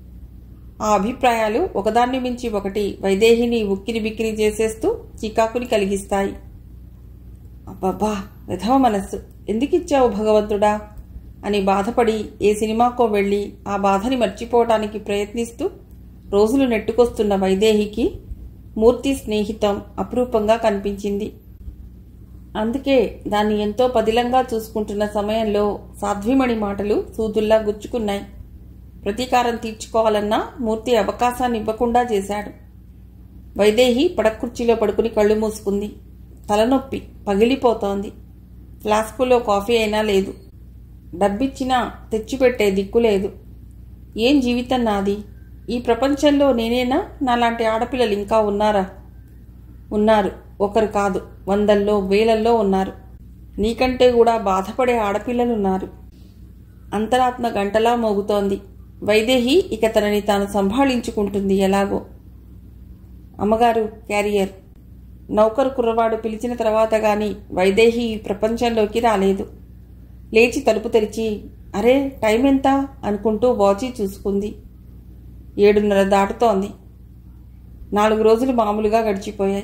ఆ అభిప్రాయాలు ఒకదాన్ని మించి ఒకటి వైదేహిని ఉక్కిరి బిక్కిరి చేసేస్తూ చికాకుని కలిగిస్తాయి అబ్బబ్బా విధవ మనస్సు ఎందుకిచ్చావు భగవంతుడా అని బాధపడి ఏ సినిమాకో వెళ్ళి ఆ బాధని మర్చిపోవటానికి ప్రయత్నిస్తూ రోజులు నెట్టుకొస్తున్న వైదేహికి మూర్తి స్నేహితం అపురూపంగా కనిపించింది అందుకే దాన్ని ఎంతో పదిలంగా చూసుకుంటున్న సమయంలో సాధ్విమణి మాటలు సూదుల్లా గుచ్చుకున్నాయి ప్రతీకారం తీర్చుకోవాలన్నా మూర్తి అవకాశాన్ని ఇవ్వకుండా చేశాడు వైదేహి పడక్కుర్చీలో పడుకుని కళ్ళు మూసుకుంది తలనొప్పి పగిలిపోతోంది ఫ్లాస్కులో కాఫీ అయినా లేదు డబ్బిచ్చినా తెచ్చిపెట్టే దిక్కు లేదు ఏం జీవితం నాది ఈ ప్రపంచంలో నేనేనా నాలాంటి ఆడపిల్లలు ఇంకా ఉన్నారా ఉన్నారు ఒకరు కాదు వందల్లో వేలల్లో ఉన్నారు నీకంటే కూడా బాధపడే ఆడపిల్లలున్నారు అంతరాత్మ గంటలా మోగుతోంది వైదేహి ఇక తనని తాను సంభాళించుకుంటుంది ఎలాగో అమ్మగారు క్యారియర్ నౌకరు కుర్రవాడు పిలిచిన తర్వాత గాని వైదేహి ఈ ప్రపంచంలోకి రాలేదు లేచి తలుపు తెరిచి అరే టైం ఎంత అనుకుంటూ వాచి చూసుకుంది ఏడున్నర దాటుతోంది నాలుగు రోజులు మామూలుగా గడిచిపోయాయి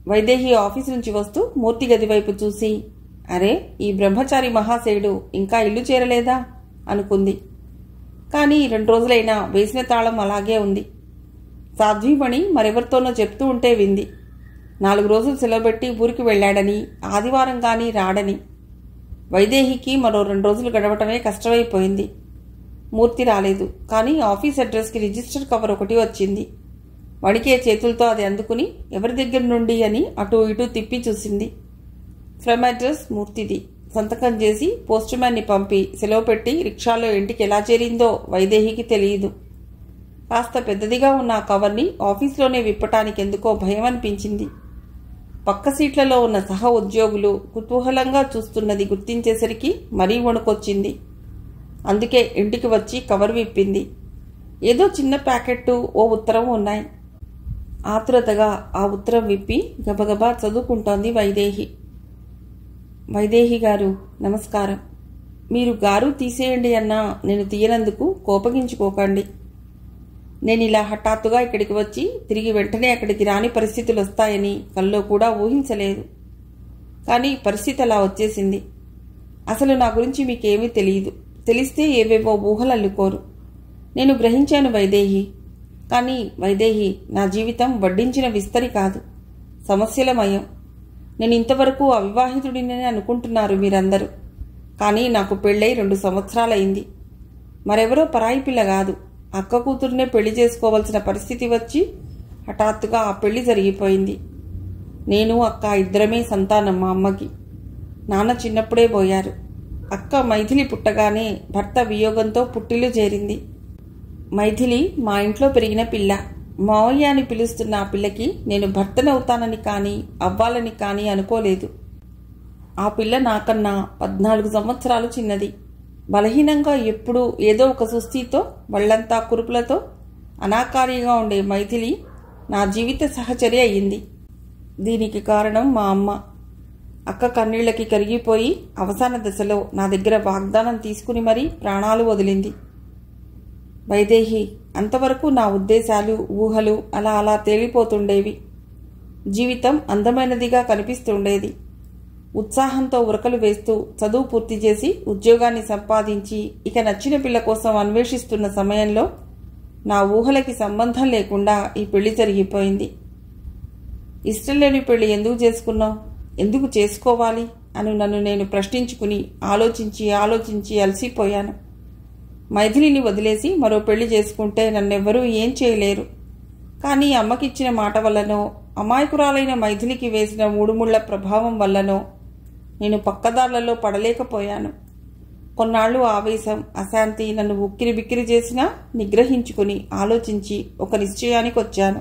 వైదేహి ఆఫీస్ నుంచి వస్తూ మూర్తి గది వైపు చూసి అరే ఈ బ్రహ్మచారి మహాశయుడు ఇంకా ఇల్లు చేరలేదా అనుకుంది కానీ రెండు రోజులైనా వేసిన తాళం అలాగే ఉంది సాధ్వీమణి మరెవరితోనో చెప్తూ ఉంటే వింది నాలుగు రోజులు సెలవుపెట్టి ఊరికి వెళ్ళాడని ఆదివారం కానీ రాడని వైదేహికి మరో రెండు రోజులు గడవటమే కష్టమైపోయింది మూర్తి రాలేదు కానీ ఆఫీస్ అడ్రస్కి రిజిస్టర్ కవర్ ఒకటి వచ్చింది వణికే చేతులతో అది అందుకుని ఎవరి దగ్గర నుండి అని అటు ఇటు తిప్పి చూసింది ఫ్రమ్ అడ్రస్ మూర్తిది సంతకం చేసి పోస్ట్ మ్యాన్ని పంపి సెలవు పెట్టి రిక్షాలో ఇంటికి ఎలా చేరిందో వైదేహికి తెలియదు కాస్త పెద్దదిగా ఉన్న ఆ కవర్ని ఆఫీస్లోనే విప్పటానికి ఎందుకో భయం అనిపించింది పక్క సీట్లలో ఉన్న సహ ఉద్యోగులు కుతూహలంగా చూస్తున్నది గుర్తించేసరికి మరీ వణుకొచ్చింది అందుకే ఇంటికి వచ్చి కవర్ విప్పింది ఏదో చిన్న ప్యాకెట్టు ఓ ఉత్తరం ఉన్నాయి ఆతురతగా ఆ ఉత్తరం విప్పి గబగబా చదువుకుంటోంది వైదేహి వైదేహి గారు నమస్కారం మీరు గారు తీసేయండి అన్నా నేను తీయనందుకు కోపగించుకోకండి నేను ఇలా హఠాత్తుగా ఇక్కడికి వచ్చి తిరిగి వెంటనే అక్కడికి రాని పరిస్థితులు వస్తాయని కల్లో కూడా ఊహించలేదు కానీ పరిస్థితి అలా వచ్చేసింది అసలు నా గురించి మీకేమీ తెలియదు తెలిస్తే ఏవేవో ఊహలు అల్లుకోరు నేను గ్రహించాను వైదేహి కానీ వైదేహి నా జీవితం వడ్డించిన విస్తరి కాదు సమస్యలమయం నేను ఇంతవరకు అవివాహితుడినని అనుకుంటున్నారు మీరందరూ కానీ నాకు పెళ్ళై రెండు సంవత్సరాలైంది మరెవరో పరాయి పిల్ల కాదు అక్క కూతురునే పెళ్లి చేసుకోవాల్సిన పరిస్థితి వచ్చి హఠాత్తుగా ఆ పెళ్లి జరిగిపోయింది నేను అక్క ఇద్దరమే సంతానం మా అమ్మకి నాన్న చిన్నప్పుడే పోయారు అక్క మైథిలి పుట్టగానే భర్త వియోగంతో పుట్టిల్లు చేరింది మైథిలి మా ఇంట్లో పెరిగిన పిల్ల మావయ్య అని పిలుస్తున్న ఆ పిల్లకి నేను భర్తనవుతానని కానీ అవ్వాలని కానీ అనుకోలేదు ఆ పిల్ల నాకన్నా పద్నాలుగు సంవత్సరాలు చిన్నది బలహీనంగా ఎప్పుడూ ఏదో ఒక సుస్థితో వళ్లంతా కురుపులతో అనాకారిగా ఉండే మైథిలి నా జీవిత సహచరి అయ్యింది దీనికి కారణం మా అమ్మ అక్క కన్నీళ్లకి కరిగిపోయి అవసాన దశలో నా దగ్గర వాగ్దానం తీసుకుని మరీ ప్రాణాలు వదిలింది వైదేహి అంతవరకు నా ఉద్దేశాలు ఊహలు అలా అలా తేలిపోతుండేవి జీవితం అందమైనదిగా కనిపిస్తుండేది ఉత్సాహంతో ఉరకలు వేస్తూ చదువు పూర్తి చేసి ఉద్యోగాన్ని సంపాదించి ఇక నచ్చిన పిల్ల కోసం అన్వేషిస్తున్న సమయంలో నా ఊహలకి సంబంధం లేకుండా ఈ పెళ్లి జరిగిపోయింది ఇష్టం లేని పెళ్లి ఎందుకు చేసుకున్నావు ఎందుకు చేసుకోవాలి అని నన్ను నేను ప్రశ్నించుకుని ఆలోచించి ఆలోచించి అలసిపోయాను మైథిలిని వదిలేసి మరో పెళ్లి చేసుకుంటే నన్నెవ్వరూ ఏం చేయలేరు కానీ అమ్మకిచ్చిన మాట వల్లనో అమాయకురాలైన మైథిలికి వేసిన మూడుముళ్ల ప్రభావం వల్లనో నేను పక్కదారులలో పడలేకపోయాను కొన్నాళ్ళు ఆవేశం అశాంతి నన్ను ఉక్కిరి బిక్కిరి చేసినా నిగ్రహించుకుని ఆలోచించి ఒక నిశ్చయానికి వచ్చాను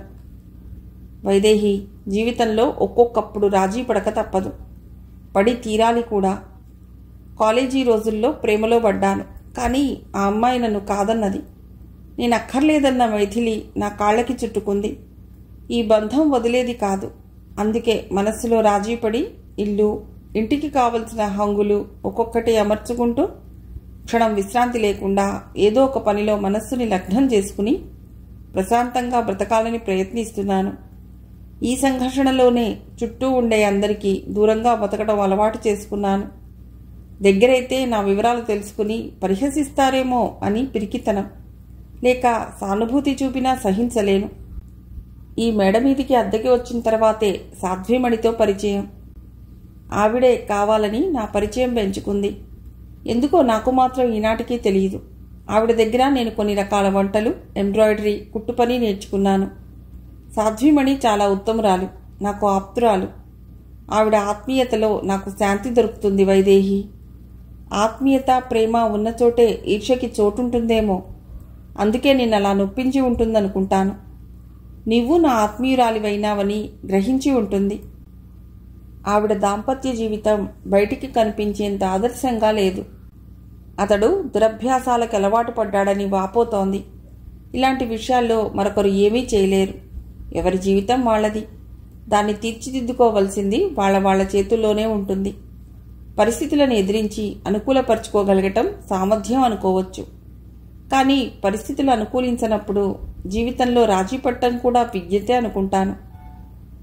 వైదేహి జీవితంలో ఒక్కొక్కప్పుడు రాజీ పడక తప్పదు పడి తీరాలి కూడా కాలేజీ రోజుల్లో ప్రేమలో పడ్డాను కానీ ఆ అమ్మాయి నన్ను కాదన్నది నేను అక్కర్లేదన్న మైథిలి నా కాళ్ళకి చుట్టుకుంది ఈ బంధం వదిలేది కాదు అందుకే మనస్సులో రాజీపడి ఇల్లు ఇంటికి కావలసిన హంగులు ఒక్కొక్కటి అమర్చుకుంటూ క్షణం విశ్రాంతి లేకుండా ఏదో ఒక పనిలో మనస్సుని లగ్నం చేసుకుని ప్రశాంతంగా బ్రతకాలని ప్రయత్నిస్తున్నాను ఈ సంఘర్షణలోనే చుట్టూ ఉండే అందరికీ దూరంగా బతకడం అలవాటు చేసుకున్నాను దగ్గరైతే నా వివరాలు తెలుసుకుని పరిహసిస్తారేమో అని పిరికితనం లేక సానుభూతి చూపినా సహించలేను ఈ మేడ మీదికి అద్దెకి వచ్చిన తర్వాతే సాధ్వీమణితో పరిచయం ఆవిడే కావాలని నా పరిచయం పెంచుకుంది ఎందుకో నాకు మాత్రం ఈనాటికి తెలియదు ఆవిడ దగ్గర నేను కొన్ని రకాల వంటలు ఎంబ్రాయిడరీ కుట్టు పని నేర్చుకున్నాను సాధ్వీమణి చాలా ఉత్తమురాలు నాకు ఆప్తురాలు ఆవిడ ఆత్మీయతలో నాకు శాంతి దొరుకుతుంది వైదేహి ఆత్మీయత ప్రేమ ఉన్న చోటే ఈర్ష్యకి చోటుంటుందేమో అందుకే నేను అలా నొప్పించి ఉంటుందనుకుంటాను నీవు నా ఆత్మీయురాలివైనావని గ్రహించి ఉంటుంది ఆవిడ దాంపత్య జీవితం బయటికి కనిపించేంత ఆదర్శంగా లేదు అతడు దురభ్యాసాలకు అలవాటు పడ్డాడని వాపోతోంది ఇలాంటి విషయాల్లో మరొకరు ఏమీ చేయలేరు ఎవరి జీవితం వాళ్ళది దాన్ని తీర్చిదిద్దుకోవలసింది వాళ్ళ వాళ్ళ చేతుల్లోనే ఉంటుంది పరిస్థితులను ఎదిరించి అనుకూలపరుచుకోగలగటం సామర్థ్యం అనుకోవచ్చు కానీ పరిస్థితులు అనుకూలించనప్పుడు జీవితంలో రాజీ పట్టం కూడా విజ్ఞతే అనుకుంటాను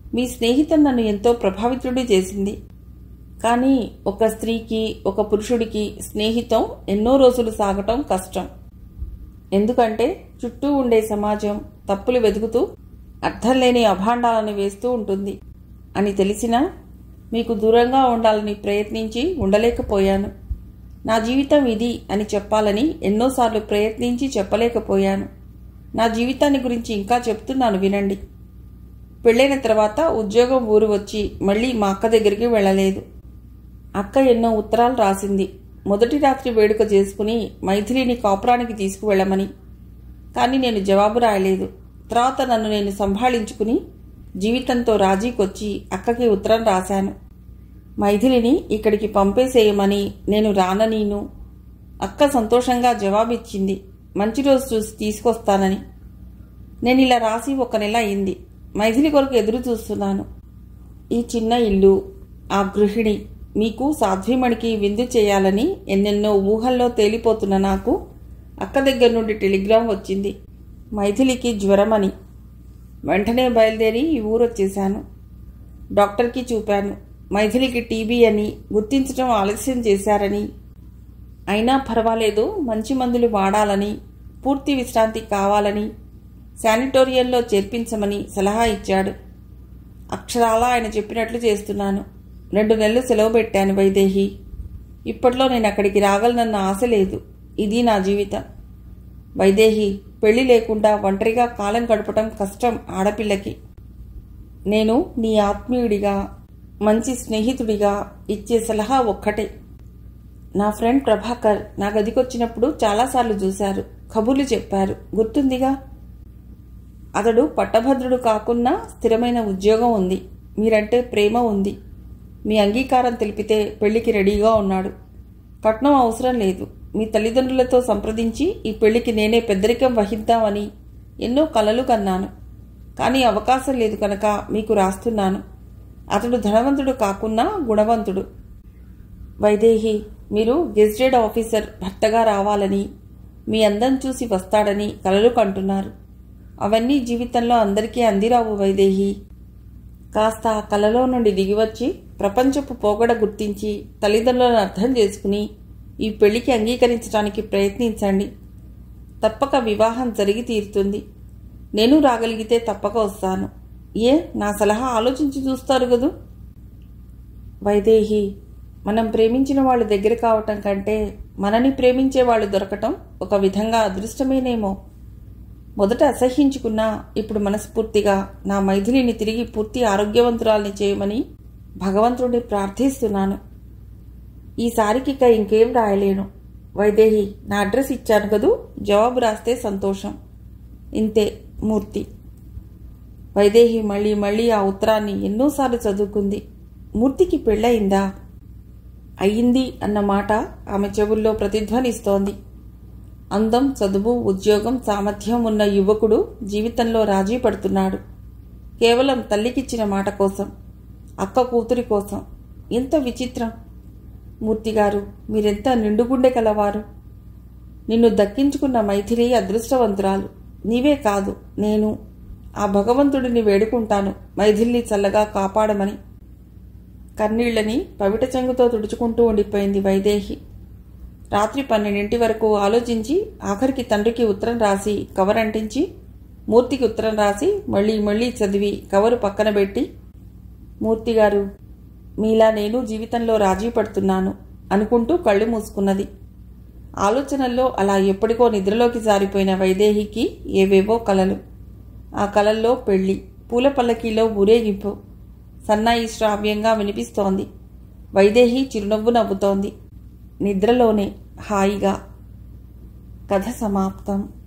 మీ స్నేహితం నన్ను ఎంతో ప్రభావితుడి చేసింది కానీ ఒక స్త్రీకి ఒక పురుషుడికి స్నేహితం ఎన్నో రోజులు సాగటం కష్టం ఎందుకంటే చుట్టూ ఉండే సమాజం తప్పులు వెతుకుతూ అర్థం లేని అభాండాలను వేస్తూ ఉంటుంది అని తెలిసినా మీకు దూరంగా ఉండాలని ప్రయత్నించి ఉండలేకపోయాను నా జీవితం ఇది అని చెప్పాలని ఎన్నోసార్లు ప్రయత్నించి చెప్పలేకపోయాను నా జీవితాన్ని గురించి ఇంకా చెప్తున్నాను వినండి పెళ్ళైన తర్వాత ఉద్యోగం ఊరు వచ్చి మళ్ళీ మా అక్క దగ్గరికి వెళ్ళలేదు అక్క ఎన్నో ఉత్తరాలు రాసింది మొదటి రాత్రి వేడుక చేసుకుని మైథిలిని కాపురానికి తీసుకువెళ్ళమని కానీ నేను జవాబు రాయలేదు తర్వాత నన్ను నేను సంభాళించుకుని జీవితంతో రాజీకొచ్చి అక్కకి ఉత్తరం రాశాను మైథిలిని ఇక్కడికి పంపేసేయమని నేను రాననీను అక్క సంతోషంగా జవాబిచ్చింది మంచి రోజు చూసి తీసుకొస్తానని నేను ఇలా రాసి ఒక నెల అయింది మైథిలి కొరకు ఎదురు చూస్తున్నాను ఈ చిన్న ఇల్లు ఆ గృహిణి మీకు సాధ్వీమణికి విందు చేయాలని ఎన్నెన్నో ఊహల్లో తేలిపోతున్న నాకు అక్క దగ్గర నుండి టెలిగ్రామ్ వచ్చింది మైథిలికి జ్వరమని వెంటనే బయలుదేరి ఈ ఊరొచ్చేశాను డాక్టర్కి చూపాను మైథిలికి టీబీ అని గుర్తించడం ఆలస్యం చేశారని అయినా పర్వాలేదు మంచి మందులు వాడాలని పూర్తి విశ్రాంతి కావాలని శానిటోరియంలో చేర్పించమని సలహా ఇచ్చాడు అక్షరాలా ఆయన చెప్పినట్లు చేస్తున్నాను రెండు నెలలు సెలవు పెట్టాను వైదేహి ఇప్పట్లో నేను అక్కడికి రాగలనన్న ఆశ లేదు ఇది నా జీవితం వైదేహి పెళ్లి లేకుండా ఒంటరిగా కాలం గడపటం కష్టం ఆడపిల్లకి నేను నీ ఆత్మీయుడిగా మంచి స్నేహితుడిగా ఇచ్చే సలహా ఒక్కటే నా ఫ్రెండ్ ప్రభాకర్ నా గదికొచ్చినప్పుడు చాలాసార్లు చూశారు కబుర్లు చెప్పారు గుర్తుందిగా అతడు పట్టభద్రుడు కాకున్నా స్థిరమైన ఉద్యోగం ఉంది మీరంటే ప్రేమ ఉంది మీ అంగీకారం తెలిపితే పెళ్లికి రెడీగా ఉన్నాడు కట్నం అవసరం లేదు మీ తల్లిదండ్రులతో సంప్రదించి ఈ పెళ్లికి నేనే పెద్దరికం వహిద్దామని ఎన్నో కలలు కన్నాను కానీ అవకాశం లేదు కనుక మీకు రాస్తున్నాను అతడు ధనవంతుడు కాకున్నా గుణవంతుడు వైదేహి మీరు గెజిటెడ్ ఆఫీసర్ భర్తగా రావాలని మీ అందం చూసి వస్తాడని కలలు కంటున్నారు అవన్నీ జీవితంలో అందరికీ అందిరావు వైదేహి కాస్త ఆ కలలో నుండి దిగివచ్చి ప్రపంచపు పోగడ గుర్తించి తల్లిదండ్రులను అర్థం చేసుకుని ఈ పెళ్లికి అంగీకరించడానికి ప్రయత్నించండి తప్పక వివాహం జరిగి తీరుతుంది నేను రాగలిగితే తప్పక వస్తాను ఏ నా సలహా ఆలోచించి చూస్తారు కదూ వైదేహి మనం ప్రేమించిన వాళ్ళు దగ్గర కావటం కంటే మనని ప్రేమించే వాళ్ళు దొరకటం ఒక విధంగా అదృష్టమేనేమో మొదట అసహ్యించుకున్నా ఇప్పుడు మనస్ఫూర్తిగా నా మైథిలిని తిరిగి పూర్తి ఆరోగ్యవంతురాల్ని చేయమని భగవంతుడిని ప్రార్థిస్తున్నాను ఈసారికి ఇక ఇంకేం రాయలేను వైదేహి నా అడ్రస్ ఇచ్చాను కదూ జవాబు రాస్తే సంతోషం ఇంతే మూర్తి వైదేహి మళ్ళీ మళ్ళీ ఆ ఉత్తరాన్ని ఎన్నోసార్లు చదువుకుంది మూర్తికి పెళ్ళయిందా అయ్యింది అన్న మాట ఆమె చెవుల్లో ప్రతిధ్వనిస్తోంది అందం చదువు ఉద్యోగం సామర్థ్యం ఉన్న యువకుడు జీవితంలో రాజీ పడుతున్నాడు కేవలం తల్లికిచ్చిన మాట కోసం అక్క కూతురి కోసం ఎంత విచిత్రం మూర్తిగారు మీరెంత నిండుగుండె కలవారు నిన్ను దక్కించుకున్న మైథిలి అదృష్టవంతురాలు నీవే కాదు నేను ఆ భగవంతుడిని వేడుకుంటాను మైథిల్ని చల్లగా కాపాడమని కన్నీళ్లని పవిట చెంగుతో తుడుచుకుంటూ ఉండిపోయింది వైదేహి రాత్రి పన్నెండింటి వరకు ఆలోచించి ఆఖరికి తండ్రికి ఉత్తరం రాసి కవర్ అంటించి మూర్తికి ఉత్తరం రాసి మళ్ళీ మళ్ళీ చదివి కవరు పక్కన పెట్టి మూర్తిగారు మీలా నేను జీవితంలో రాజీ పడుతున్నాను అనుకుంటూ కళ్ళు మూసుకున్నది ఆలోచనల్లో అలా ఎప్పటికో నిద్రలోకి జారిపోయిన వైదేహికి ఏవేవో కలలు ఆ కలల్లో పెళ్లి పూల పల్లకీలో ఊరేగింపు సన్నాయి శ్రావ్యంగా వినిపిస్తోంది వైదేహి చిరునవ్వు నవ్వుతోంది నిద్రలోనే హాయిగా కథ సమాప్తం